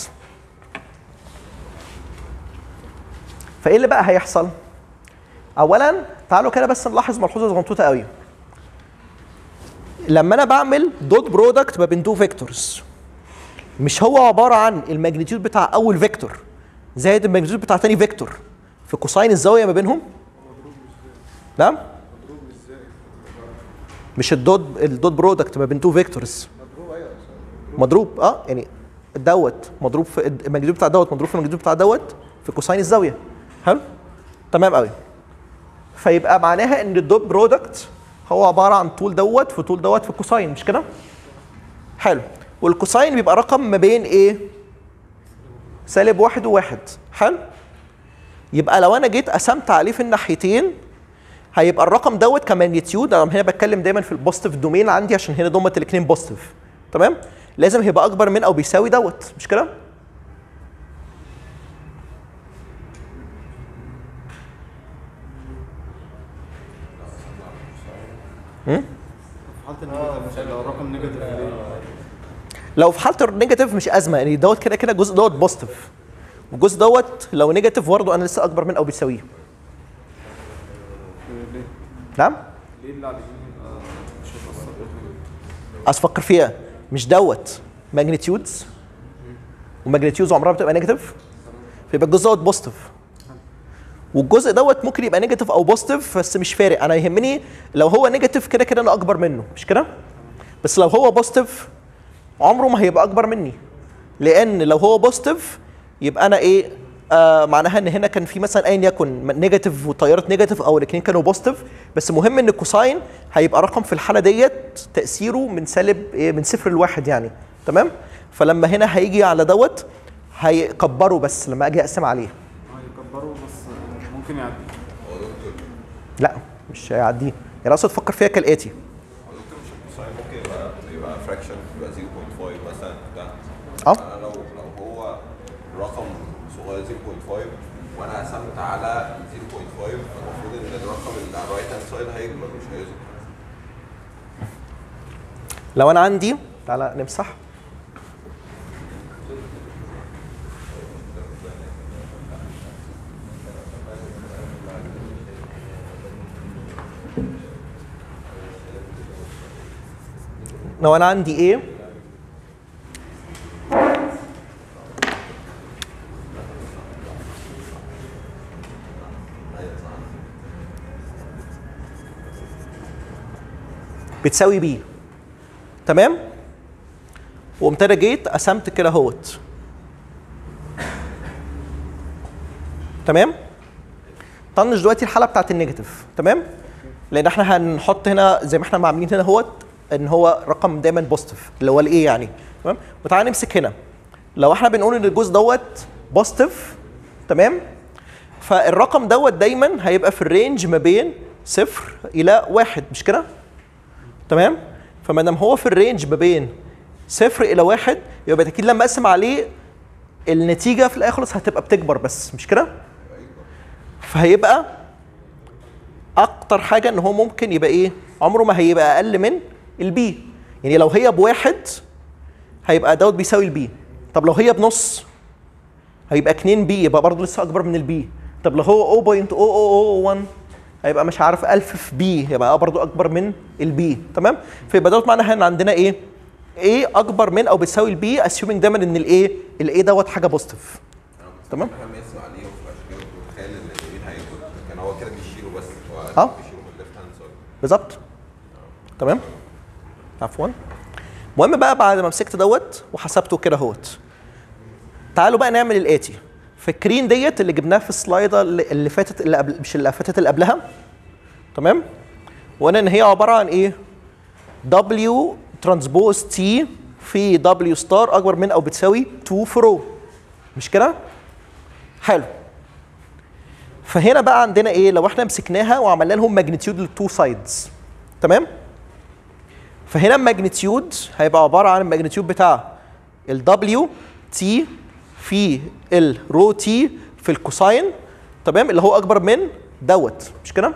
فايه اللي بقى هيحصل اولا تعالوا كده بس نلاحظ ملحوظه صغنطوطه قوي لما انا بعمل دوت برودكت ما بين دو فيكتورز مش هو عباره عن الماجنتيود بتاع اول فيكتور زائد الماجنتيود بتاع تاني فيكتور في كوساين الزاويه ما بينهم نعم مش الدوت الدوت برودكت ما بين تو فيكتورز مضروب اه يعني دوت مضروب في الماجنتيود بتاع دوت مضروب في الماجنتيود بتاع دوت في كوساين الزاويه حلو تمام قوي فيبقى معناها ان الدوت برودكت هو عباره عن طول دوت في طول دوت في الكوساين مش كده حلو والكوساين بيبقى رقم ما بين ايه سالب واحد وواحد حلو يبقى لو انا جيت قسمت عليه في الناحيتين هيبقى الرقم دوت كمانيتيود انا هنا بتكلم دايما في البوزيتيف دومين عندي عشان هنا دول الاثنين بوزيتيف تمام لازم هيبقى اكبر من او بيساوي دوت مش كده في حاله النيجاتيف لو الرقم نيجاتيف ليه؟ لو في حاله النيجاتيف مش ازمه يعني دوت كده كده الجزء دوت بوزيتيف والجزء دوت لو نيجاتيف برضه انا لسه اكبر من او بيساويه ليه؟ نعم ليه اللي على اليمين يبقى مش هيتأثر بالنيجاتيف؟ اصل فكر فيها مش دوت ماجنتيودز وماجنتيودز عمرها بتبقى نيجاتيف فيبقى الجزء دوت بوزيتيف والجزء دوت ممكن يبقى نيجاتيف او بوزيتيف بس مش فارق انا يهمني لو هو نيجاتيف كده كده انا اكبر منه مش كده بس لو هو بوزيتيف عمره ما هيبقى اكبر مني لان لو هو بوزيتيف يبقى انا ايه آه معناها ان هنا كان في مثلا ايا يكن نيجاتيف وطياره نيجاتيف او الاثنين كانوا بوزيتيف بس مهم ان الكوساين هيبقى رقم في الحاله ديت تاثيره من سالب إيه من صفر لواحد يعني تمام فلما هنا هيجي على دوت هيكبره بس لما اجي اقسم عليه اه يكبروا بس ممكن يعدي لا مش هيعديه يعني اقصد فكر فيها كالاتي دكتور مش الكوساين ممكن يبقى يبقى فراكشن يبقى 0.5 مثلا بتاع اه انا لو لو هو رقم صغير 0.5 وانا قسمت على 0.5 المفروض ان الرقم اللي على الرايت هاند سايد هيكبر مش هيصغر لو انا عندي تعالى نمسح لو انا عندي ايه بتساوي بي تمام وقمت انا جيت قسمت كده اهوت تمام طنش دلوقتي الحاله بتاعت النيجاتيف تمام لان احنا هنحط هنا زي ما احنا عاملين هنا اهوت ان هو رقم دايما بوزيتيف اللي هو الايه يعني تمام وتعالى نمسك هنا لو احنا بنقول ان الجزء دوت بوزيتيف تمام فالرقم دوت دايما هيبقى في الرينج ما بين صفر الى واحد مش كده؟ تمام فما دام هو في الرينج ما بين صفر الى واحد يبقى اكيد لما اقسم عليه النتيجه في الاخر خالص هتبقى بتكبر بس مش كده فهيبقى اكتر حاجه ان هو ممكن يبقى ايه عمره ما هيبقى اقل من البي يعني لو هي بواحد هيبقى دوت بيساوي البي طب لو هي بنص هيبقى 2 بي يبقى برضه لسه اكبر من البي طب لو هو 0.0001 هيبقى مش عارف 1000 في بي يبقى برضه اكبر من البي تمام فيبقى دوت معناها ان عندنا ايه ايه اكبر من او بتساوي البي اسيومينج دايما ان الايه الايه دوت حاجه بوزيتيف تمام. احنا بنقسم عليه وعشان كده كنت متخيل ان اليمين هياخد كان هو كده بيشيله بس هو اه. بيشيله من الليفت هاند سايد بالظبط تمام عفوا المهم بقى بعد ما مسكت دوت وحسبته كده اهوت تعالوا بقى نعمل الاتي فاكرين ديت اللي جبناها في السلايده اللي اللي فاتت اللي قبل مش اللي فاتت اللي قبلها تمام وقلنا ان هي عباره عن ايه W ترانسبوز T في W ستار اكبر من او بتساوي 2 في رو مش كده حلو فهنا بقى عندنا ايه لو احنا مسكناها وعملنا لهم ماجنتيود للتو سايدز تمام فهنا الماجنتيود هيبقى عباره عن الماجنتيود بتاع ال W T في ال رو تي في الكوساين تمام اللي هو اكبر من دوت مش كده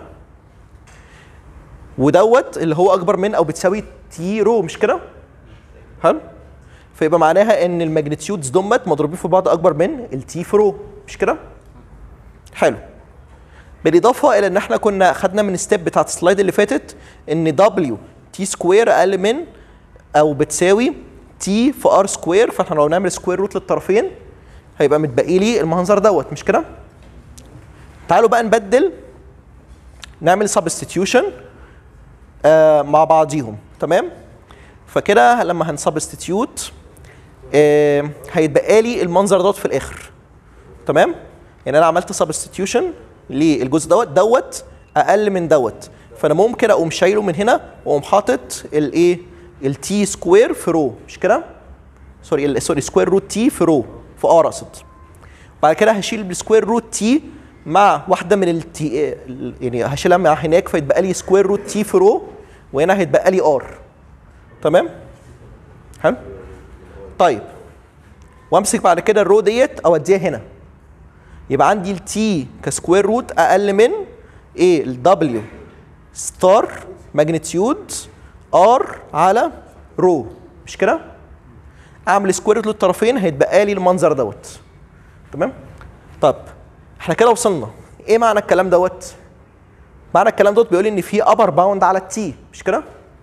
ودوت اللي هو اكبر من او بتساوي تي رو مش كده حلو فيبقى معناها ان الماجنتيودز دمت مضروبين في بعض اكبر من التي في رو مش كده حلو بالاضافه الى ان احنا كنا خدنا من ستيب بتاعت السلايد اللي فاتت ان دبليو تي سكوير اقل من او بتساوي تي في ار سكوير فاحنا لو نعمل سكوير روت للطرفين هيبقى متبقي لي المنظر دوت مش كده تعالوا بقى نبدل نعمل سبستيتيوشن آه مع بعضيهم تمام فكده لما هنسبستيتيوت آه هيتبقى لي المنظر دوت في الاخر تمام يعني انا عملت سبستيتيوشن للجزء دوت دوت اقل من دوت فانا ممكن اقوم شايله من هنا واقوم حاطط الايه التي سكوير في رو مش كده سوري ال- سوري سكوير روت تي في رو في ار اقصد بعد كده هشيل السكوير روت تي مع واحده من التي يعني هشيلها مع هناك فيتبقى لي سكوير روت تي في رو وهنا هيتبقى لي ار تمام حلو طيب وامسك بعد كده الرو ديت اوديها هنا يبقى عندي التي كسكوير روت اقل من ايه الدبليو ستار ماجنتيود ار على رو مش كده اعمل سكوير روت للطرفين هيتبقى لي المنظر دوت تمام طب احنا كده وصلنا ايه معنى الكلام دوت معنى الكلام دوت بيقول ان في ابر باوند على التي مش كده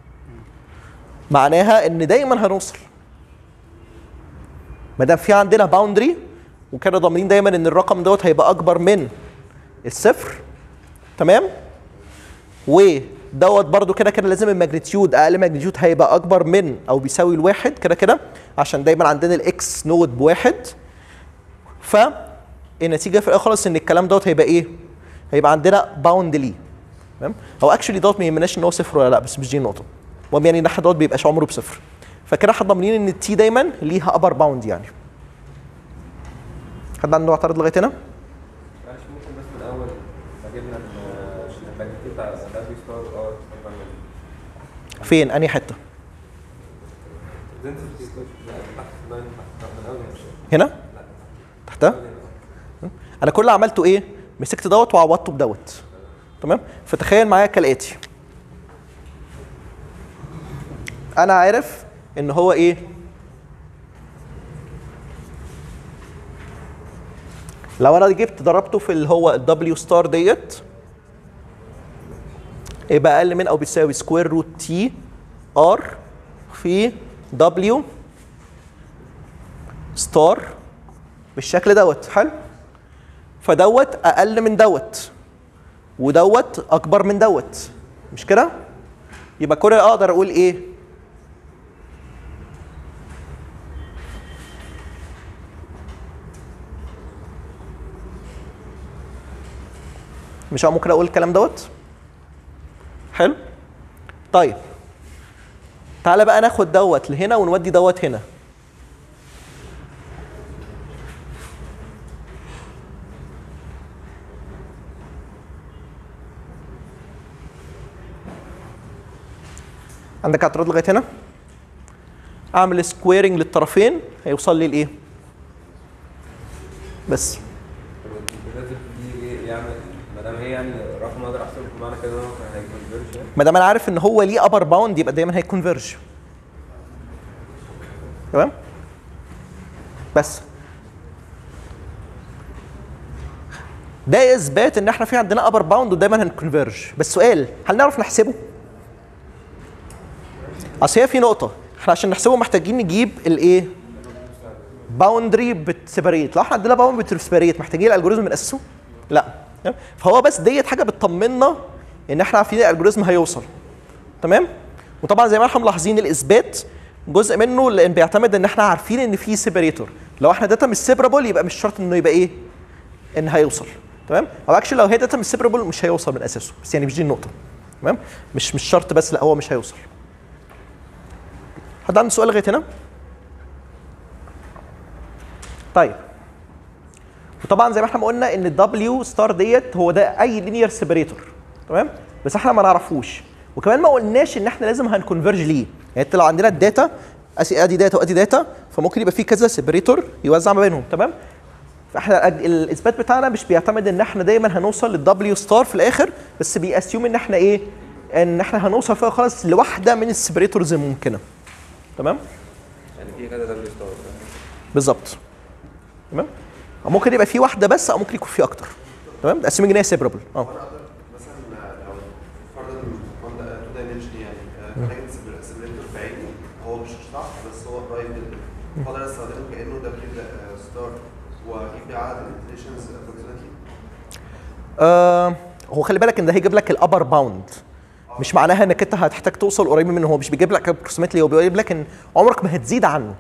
معناها ان دايما هنوصل ما دام في عندنا باوندري وكده ضامنين دايما ان الرقم دوت هيبقى اكبر من الصفر تمام ودوت برضو كده كده لازم الماجنتيود اقل ماجنتيود هيبقى اكبر من او بيساوي الواحد كده كده عشان دايما عندنا الاكس نود بواحد فالنتيجه في الاخر خالص ان الكلام دوت هيبقى ايه؟ هيبقى عندنا باوند ليه تمام هو اكشولي دوت ما يهمناش ان هو صفر ولا لا بس مش دي النقطه المهم يعني ان احنا دوت بيبقاش عمره بصفر فكده احنا ضامنين ان التي دايما ليها ابر باوند يعني حد عنده اعتراض لغايه هنا؟ معلش ممكن بس من الاول جبنا الماجنتيود بتاع دبليو ستار ار اكبر من فين؟ انهي حته؟ density تحت لاين تحت من الاول هنا؟ تحتها؟ انا كل اللي عملته ايه؟ مسكت دوت وعوضته بدوت تمام؟ فتخيل معايا كالاتي انا عارف ان هو ايه؟ لو انا جبت ضربته في اللي هو الدبليو ستار ديت يبقى اقل من او بيساوي سكوير روت تي ار في دبليو ستار بالشكل دوت حلو فدوت اقل من دوت ودوت اكبر من دوت مش كده يبقى كل اللي اقدر اقول ايه مش ممكن اقول الكلام دوت حلو طيب تعالى بقى ناخد دوت لهنا ونودي دوت هنا عندك اعتراض لغايه هنا اعمل سكويرنج للطرفين هيوصل لي لايه بس لازم دي ايه يعمل ما دام هي يعني رقم اقدر احسبه معنى كده ان هو هيكونفيرج يعني ما دام انا عارف ان هو ليه ابر باوند يبقى دايما هيكونفيرج تمام بس ده اثبات ان احنا في عندنا ابر باوند ودايما هنكونفيرج بس سؤال هل نعرف نحسبه اصل هي في نقطه احنا عشان نحسبه محتاجين نجيب الايه باوندري بتسيبريت لو احنا عندنا باوندري بتسيبريت محتاجين الالجوريزم من اساسه لا تمام؟ فهو بس ديت حاجه بتطمنا ان احنا عارفين الالجوريزم هيوصل تمام وطبعا زي ما احنا ملاحظين الاثبات جزء منه لان بيعتمد ان احنا عارفين ان في سيبريتور لو احنا داتا مش سيبرابل يبقى مش شرط انه يبقى ايه ان هيوصل تمام او اكشلي لو هي داتا مش سيبرابل مش هيوصل من اساسه بس يعني مش دي النقطه تمام مش مش شرط بس لا هو مش هيوصل حد عنده سؤال لغايه هنا طيب وطبعا زي ما احنا ما قلنا ان الدبليو ستار ديت هو ده اي لينير سيبريتور تمام بس احنا ما نعرفوش وكمان ما قلناش ان احنا لازم هنكونفرج ليه يعني انت لو عندنا الداتا أسي- ادي داتا وادي داتا فممكن يبقى في كذا سيبريتور يوزع ما بينهم تمام فاحنا ال- الاثبات بتاعنا مش بيعتمد ان احنا دايما هنوصل للدبليو ستار في الاخر بس بيأسيوم ان احنا ايه ان احنا هنوصل فيها خلاص لواحده من السيبريتورز الممكنه تمام يعني في كذا دبليو ستار بالظبط تمام أو ممكن يبقى في واحده بس او ممكن يكون في اكتر تمام ده اسيومنج ان هي سيبرابل اه مثلا لو فرضا تو دايمنشن يعني حاجه سيبريتور بعينه هو مش صح بس هو قريب جدا فاقدر استخدمه كانه دبليو ستار واجيب لي عدد الانتليشنز ابروكسيمتلي آه هو خلي بالك ان ده هيجيب لك الابر باوند مش معناها انك انت هتحتاج توصل قريب منه هو مش بيجيب لك ابروكسيمتلي هو بيجيب لك ان عمرك ما هتزيد عنه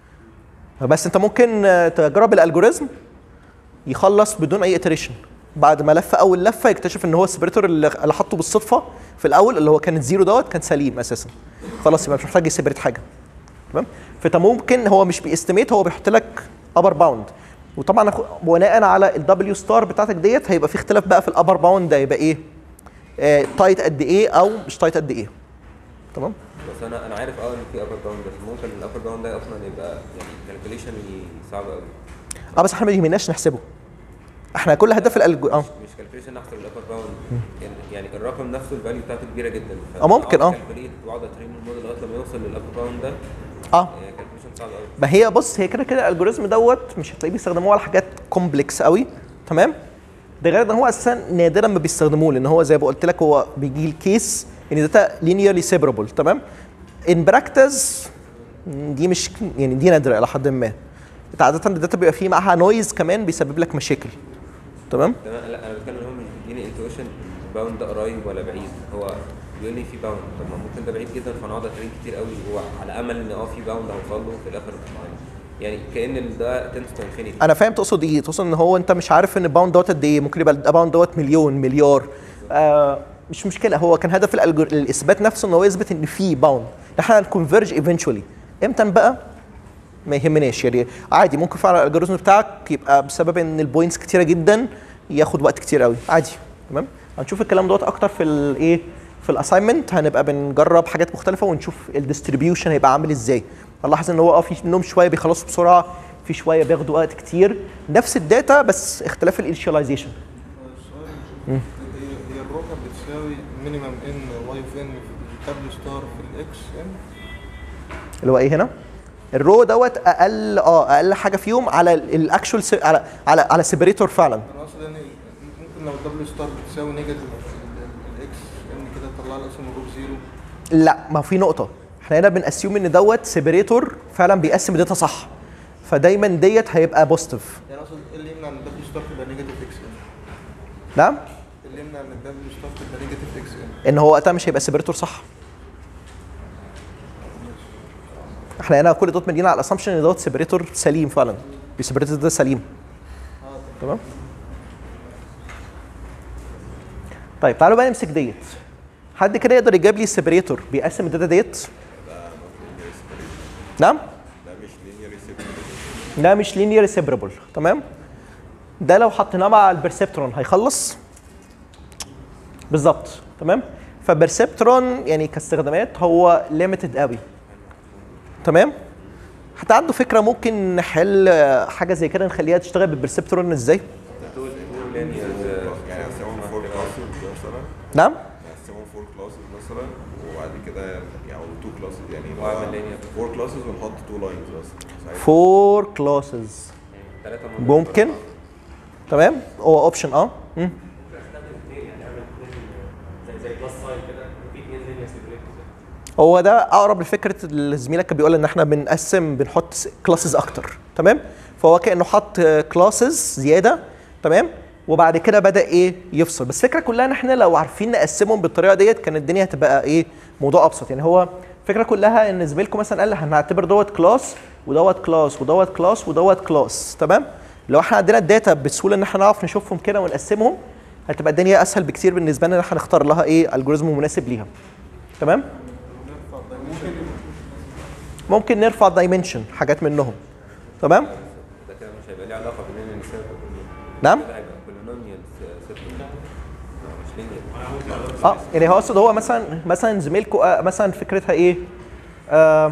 بس انت ممكن آه، تجرب الالجوريزم يخلص بدون اي iteration بعد ما لف اول لفه يكتشف ان هو السبريتور اللي اللي حطه بالصدفه في الاول اللي هو كان زيرو دوت كان سليم اساسا خلاص يبقى مش محتاج يسبريت حاجه تمام فانت ممكن هو مش بيستيميت هو بيحط لك ابر باوند وطبعا أخو- بناء على الدبليو ستار بتاعتك ديت هيبقى في اختلاف بقى في الابر باوند ده يبقى ايه تايت قد ايه او مش تايت قد ايه تمام بس انا انا عارف اه ان في ابر باوند بس ممكن الابر باوند ده اصلا يبقى يعني كالكوليشن صعب قوي اه بس احنا ما يهمناش نحسبه احنا كل هدف الالجو اه مش كالكوليشن احسب الابر باوند يعني- يعني الرقم نفسه الفاليو بتاعته كبيره جدا آه، ممكن، اه. calculate واقعد اترين الموديل لغايه لما يوصل للابر باوند ده اه كالكوليشن صعب قوي ما هي بص هي كده كده الالجوريزم دوت مش هتلاقيه بيستخدموه على حاجات كومبلكس قوي تمام ده غير ان هو اساسا نادرا ما بيستخدموه لان هو زي ما قلت لك هو بيجي الكيس ان داتا لينيرلي سيبرابل تمام ان براكتس دي مش يعني دي نادره الى حد ما انت عاده الداتا بيبقى فيه معاها نويز كمان بيسبب لك مشاكل تمام تمام لا انا بتكلم ان هو مش بيديني انتويشن الباوند ده قريب ولا بعيد هو بيقول لي في باوند طب ما ممكن ده بعيد جدا فانا اقعد اترين كتير قوي هو على امل ان اه في باوند هوصل له في الاخر يعني كان ال- ده تنس تو انفينيتي انا فاهم تقصد ايه تقصد ان هو انت مش عارف ان الباوند دوت قد ايه ممكن يبقى الباوند دوت مليون مليار آه مش مشكله هو كان هدف الألجور... الاثبات نفسه ان هو يثبت ان في باوند احنا هنكونفرج ايفينشولي امتى بقى ما يهمناش يعني عادي ممكن فعلا الالجوريزم بتاعك يبقى بسبب ان البوينتس كتيره جدا ياخد وقت كتير قوي عادي تمام هنشوف الكلام دوت اكتر في الايه في الاساينمنت هنبقى بنجرب حاجات مختلفه ونشوف الديستريبيوشن هيبقى عامل ازاي هنلاحظ ان هو اه في منهم شويه بيخلصوا بسرعه في شويه بياخدوا وقت كتير نفس الداتا بس اختلاف الانيشاليزيشن هي هي الروكه بتساوي مينيمم ان واي اوف ان في الدبليو ستار في الاكس ان اللي هو ايه هنا الرو دوت اقل اه اقل حاجه فيهم على الاكشوال على على على سيبريتور فعلا انا اقصد يعني ممكن لو الدبليو ستار بتساوي نيجاتيف الاكس ان كده تطلع لي اصلا الروب زيرو لا ما في نقطة احنا هنا بنأسيوم ان دوت سيبريتور فعلا بيقسم الداتا صح فدايما ديت هيبقى بوزيتيف يعني اقصد ايه اللي يمنع ان الدبليو ستار تبقى نيجاتيف اكس ان نعم اللي يمنع ان الدبليو ستار تبقى نيجاتيف اكس ان ان هو وقتها مش هيبقى سيبريتور صح احنا هنا كل دوت مدينا على الاسامبشن ان دوت سيبريتور سليم فعلا بيسيبريتور ده سليم تمام طيب تعالوا بقى نمسك ديت حد كده يقدر يجيب لي السيبريتور بيقسم الداتا ديت نعم ده مش لينيري سيبريت ده مش لينير سيبرابل تمام ده لو حطيناه مع البرسبترون هيخلص بالظبط تمام فبرسبترون يعني كاستخدامات هو ليميتد قوي تمام حتى عنده فكره ممكن نحل آه، حاجه زي كده نخليها تشتغل بالبرسبترون ازاي يعني هقسمهم فور كلاسز مثلا نعم نقسمهم فور كلاسز مثلا وبعد كده يعني تو كلاسز يعني واعمل linear. فور كلاسز ونحط تو لاينز بس ساعتها فور كلاسز ثلاثة ممكن تمام هو اوبشن اه مم. زي زي بلس ساين كده في اثنين لينير سيبريت هو ده اقرب لفكره اللي زميلك كان بيقول ان احنا بنقسم بنحط كلاسز اكتر تمام فهو كانه حط كلاسز زياده تمام وبعد كده بدا ايه يفصل بس الفكره كلها ان احنا لو عارفين نقسمهم بالطريقه ديت كان الدنيا هتبقى ايه موضوع ابسط يعني هو الفكره كلها ان زميلكم مثلا قال هنعتبر دوت كلاس ودوت كلاس ودوت كلاس ودوت كلاس تمام لو احنا عندنا الداتا بسهوله ان احنا نعرف نشوفهم كده ونقسمهم هتبقى الدنيا اسهل بكتير بالنسبه لنا ان احنا نختار لها ايه الجوريزم مناسب ليها تمام ممكن نرفع دايمنشن حاجات منهم تمام ده كده مش هيبقى ليه علاقة باللينير سيركل نعم كده هيبقى بولينوميال سيركل مش لينير اه يعني هو اقصد هو مثلا مثلا زميلكم آه مثلا فكرتها ايه آه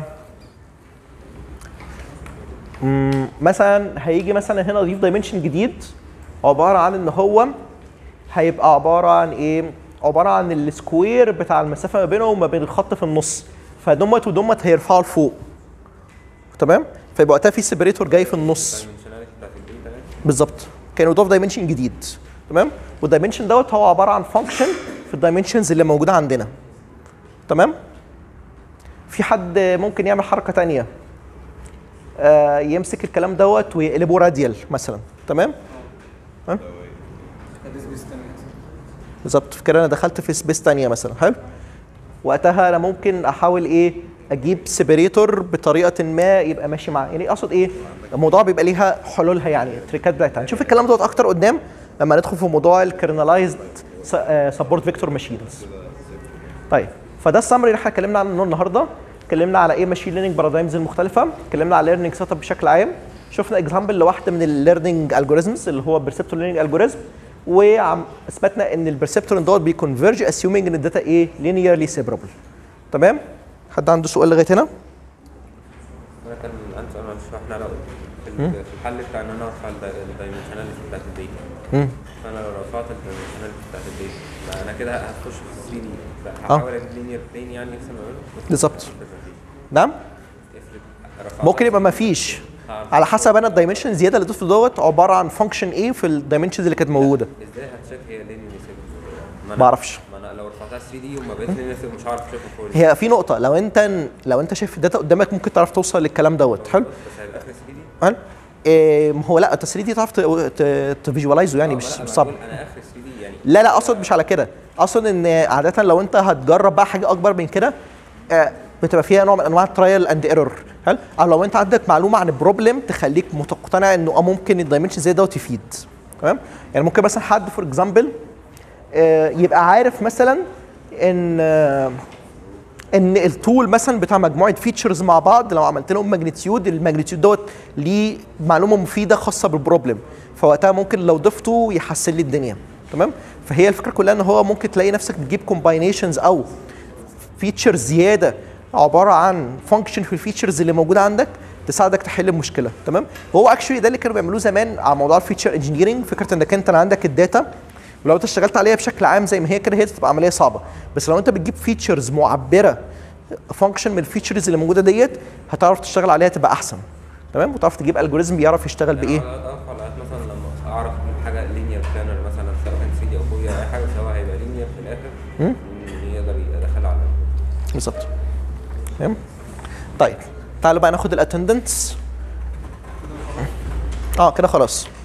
مم، مثلا هيجي مثلا هنا اضيف دايمنشن جديد عباره عن ان هو هيبقى عباره عن ايه عباره عن السكوير بتاع المسافه ما بينه وما بين الخط في النص فدمت ودمت هيرفعوا لفوق تمام فيبقى وقتها في سيبريتور جاي في النص الدايمنشناليتي بتاعت الداتا يعني بالظبط كان يضاف دايمنشن جديد تمام والدايمنشن دوت هو عباره عن فانكشن في الدايمنشنز اللي موجوده عندنا تمام في حد ممكن يعمل حركه تانية آه يمسك الكلام دوت ويقلبه راديال مثلا تمام تمام دي سبيس تانية بالظبط فكرة انا دخلت في سبيس تانية مثلا حلو وقتها انا ممكن احاول ايه اجيب سيبريتور بطريقه ما يبقى ماشي مع يعني اقصد ايه الموضوع بيبقى ليها حلولها يعني تريكات بتاعتها هنشوف الكلام دوت اكتر قدام لما ندخل في موضوع الكرنلايزد سبورت فيكتور ماشينز طيب فده السمري اللي احنا اتكلمنا عنه النهارده اتكلمنا على ايه ماشين ليرنينج بارادايمز المختلفه اتكلمنا على ليرنينج سيت اب بشكل عام شفنا اكزامبل لواحده من الليرنينج الجوريزمز اللي هو بيرسبتور ليرنينج الجوريزم وعم اثبتنا ان البرسبتور دوت بيكونفيرج اسيومينج ان الداتا ايه لينيرلي سيبرابل تمام حد عنده سؤال لغايه هنا انا كان عندي سؤال معلش احنا لو في ال- في الحل بتاع ان انا ارفع الدايمنشناليتي بتاعت الداتا مم. فانا لو رفعت الدايمنشناليتي بتاعت الداتا ما انا كده هخش في 3 دي آه. هحاول اجيب لينير بلين يعني لسه ما بقوله بالظبط. نعم افرض رفعت ممكن يبقى ما فيش على حسب انا الدايمنشن زياده اللي ضفته دوت عباره عن فانكشن ايه في الدايمنشنز اللي كانت موجوده ازاي هتشيك هي لينير سيبل ما اعرفش ما انا لو رفعتها 3 دي وما بقتش لينير سيبل مش هعرف اشوفها فوق هي في نقطه لو انت لو انت شايف الداتا قدامك ممكن تعرف توصل للكلام دوت حلو بس هيبقى اخر 3 دي حلو إيه ما هو لا انت 3 دي تعرف تفيجواليزه يعني مش مش صعب انا اخر 3 دي يعني لا لا اقصد مش على كده اقصد ان عاده لو انت هتجرب بقى حاجه اكبر من كده آه، بتبقى فيها نوع من انواع الترايل اند ايرور حلو او لو انت عندك معلومه عن البروبلم تخليك مقتنع انه اه ممكن الدايمنشن زي دوت يفيد تمام يعني ممكن مثلا حد فور اكزامبل يبقى عارف مثلا ان آه، ان التول مثلا بتاع مجموعه فيتشرز مع بعض لو عملت لهم ماجنتيود الماجنتيود دوت ليه معلومه مفيده خاصه بالبروبلم فوقتها ممكن لو ضفته يحسن لي الدنيا تمام فهي الفكره كلها ان هو ممكن تلاقي نفسك بتجيب كومباينيشنز او فيتشر زياده عباره عن فانكشن في الفيتشرز اللي موجوده عندك تساعدك تحل المشكله تمام هو اكشولي ده اللي كانوا بيعملوه زمان على موضوع الفيتشر انجينيرنج فكره انك انت عندك الداتا ولو انت اشتغلت عليها بشكل عام زي ما هي كده هي تبقى عمليه صعبه بس لو انت بتجيب فيتشرز معبره فانكشن من الفيتشرز اللي موجوده ديت هتعرف تشتغل عليها تبقى احسن تمام وتعرف تجيب الجوريزم بيعرف يشتغل بايه ارفع لغايه مثلا لما اعرف اجيب حاجه لينير بلانر مثلا سواء كان 3 دي او 4 اي حاجه سواء هيبقى لينير في الاخر مم. إن يقدر يدخلها على بالظبط تمام طيب تعالوا بقى ناخد الاتندنس اه كده خلاص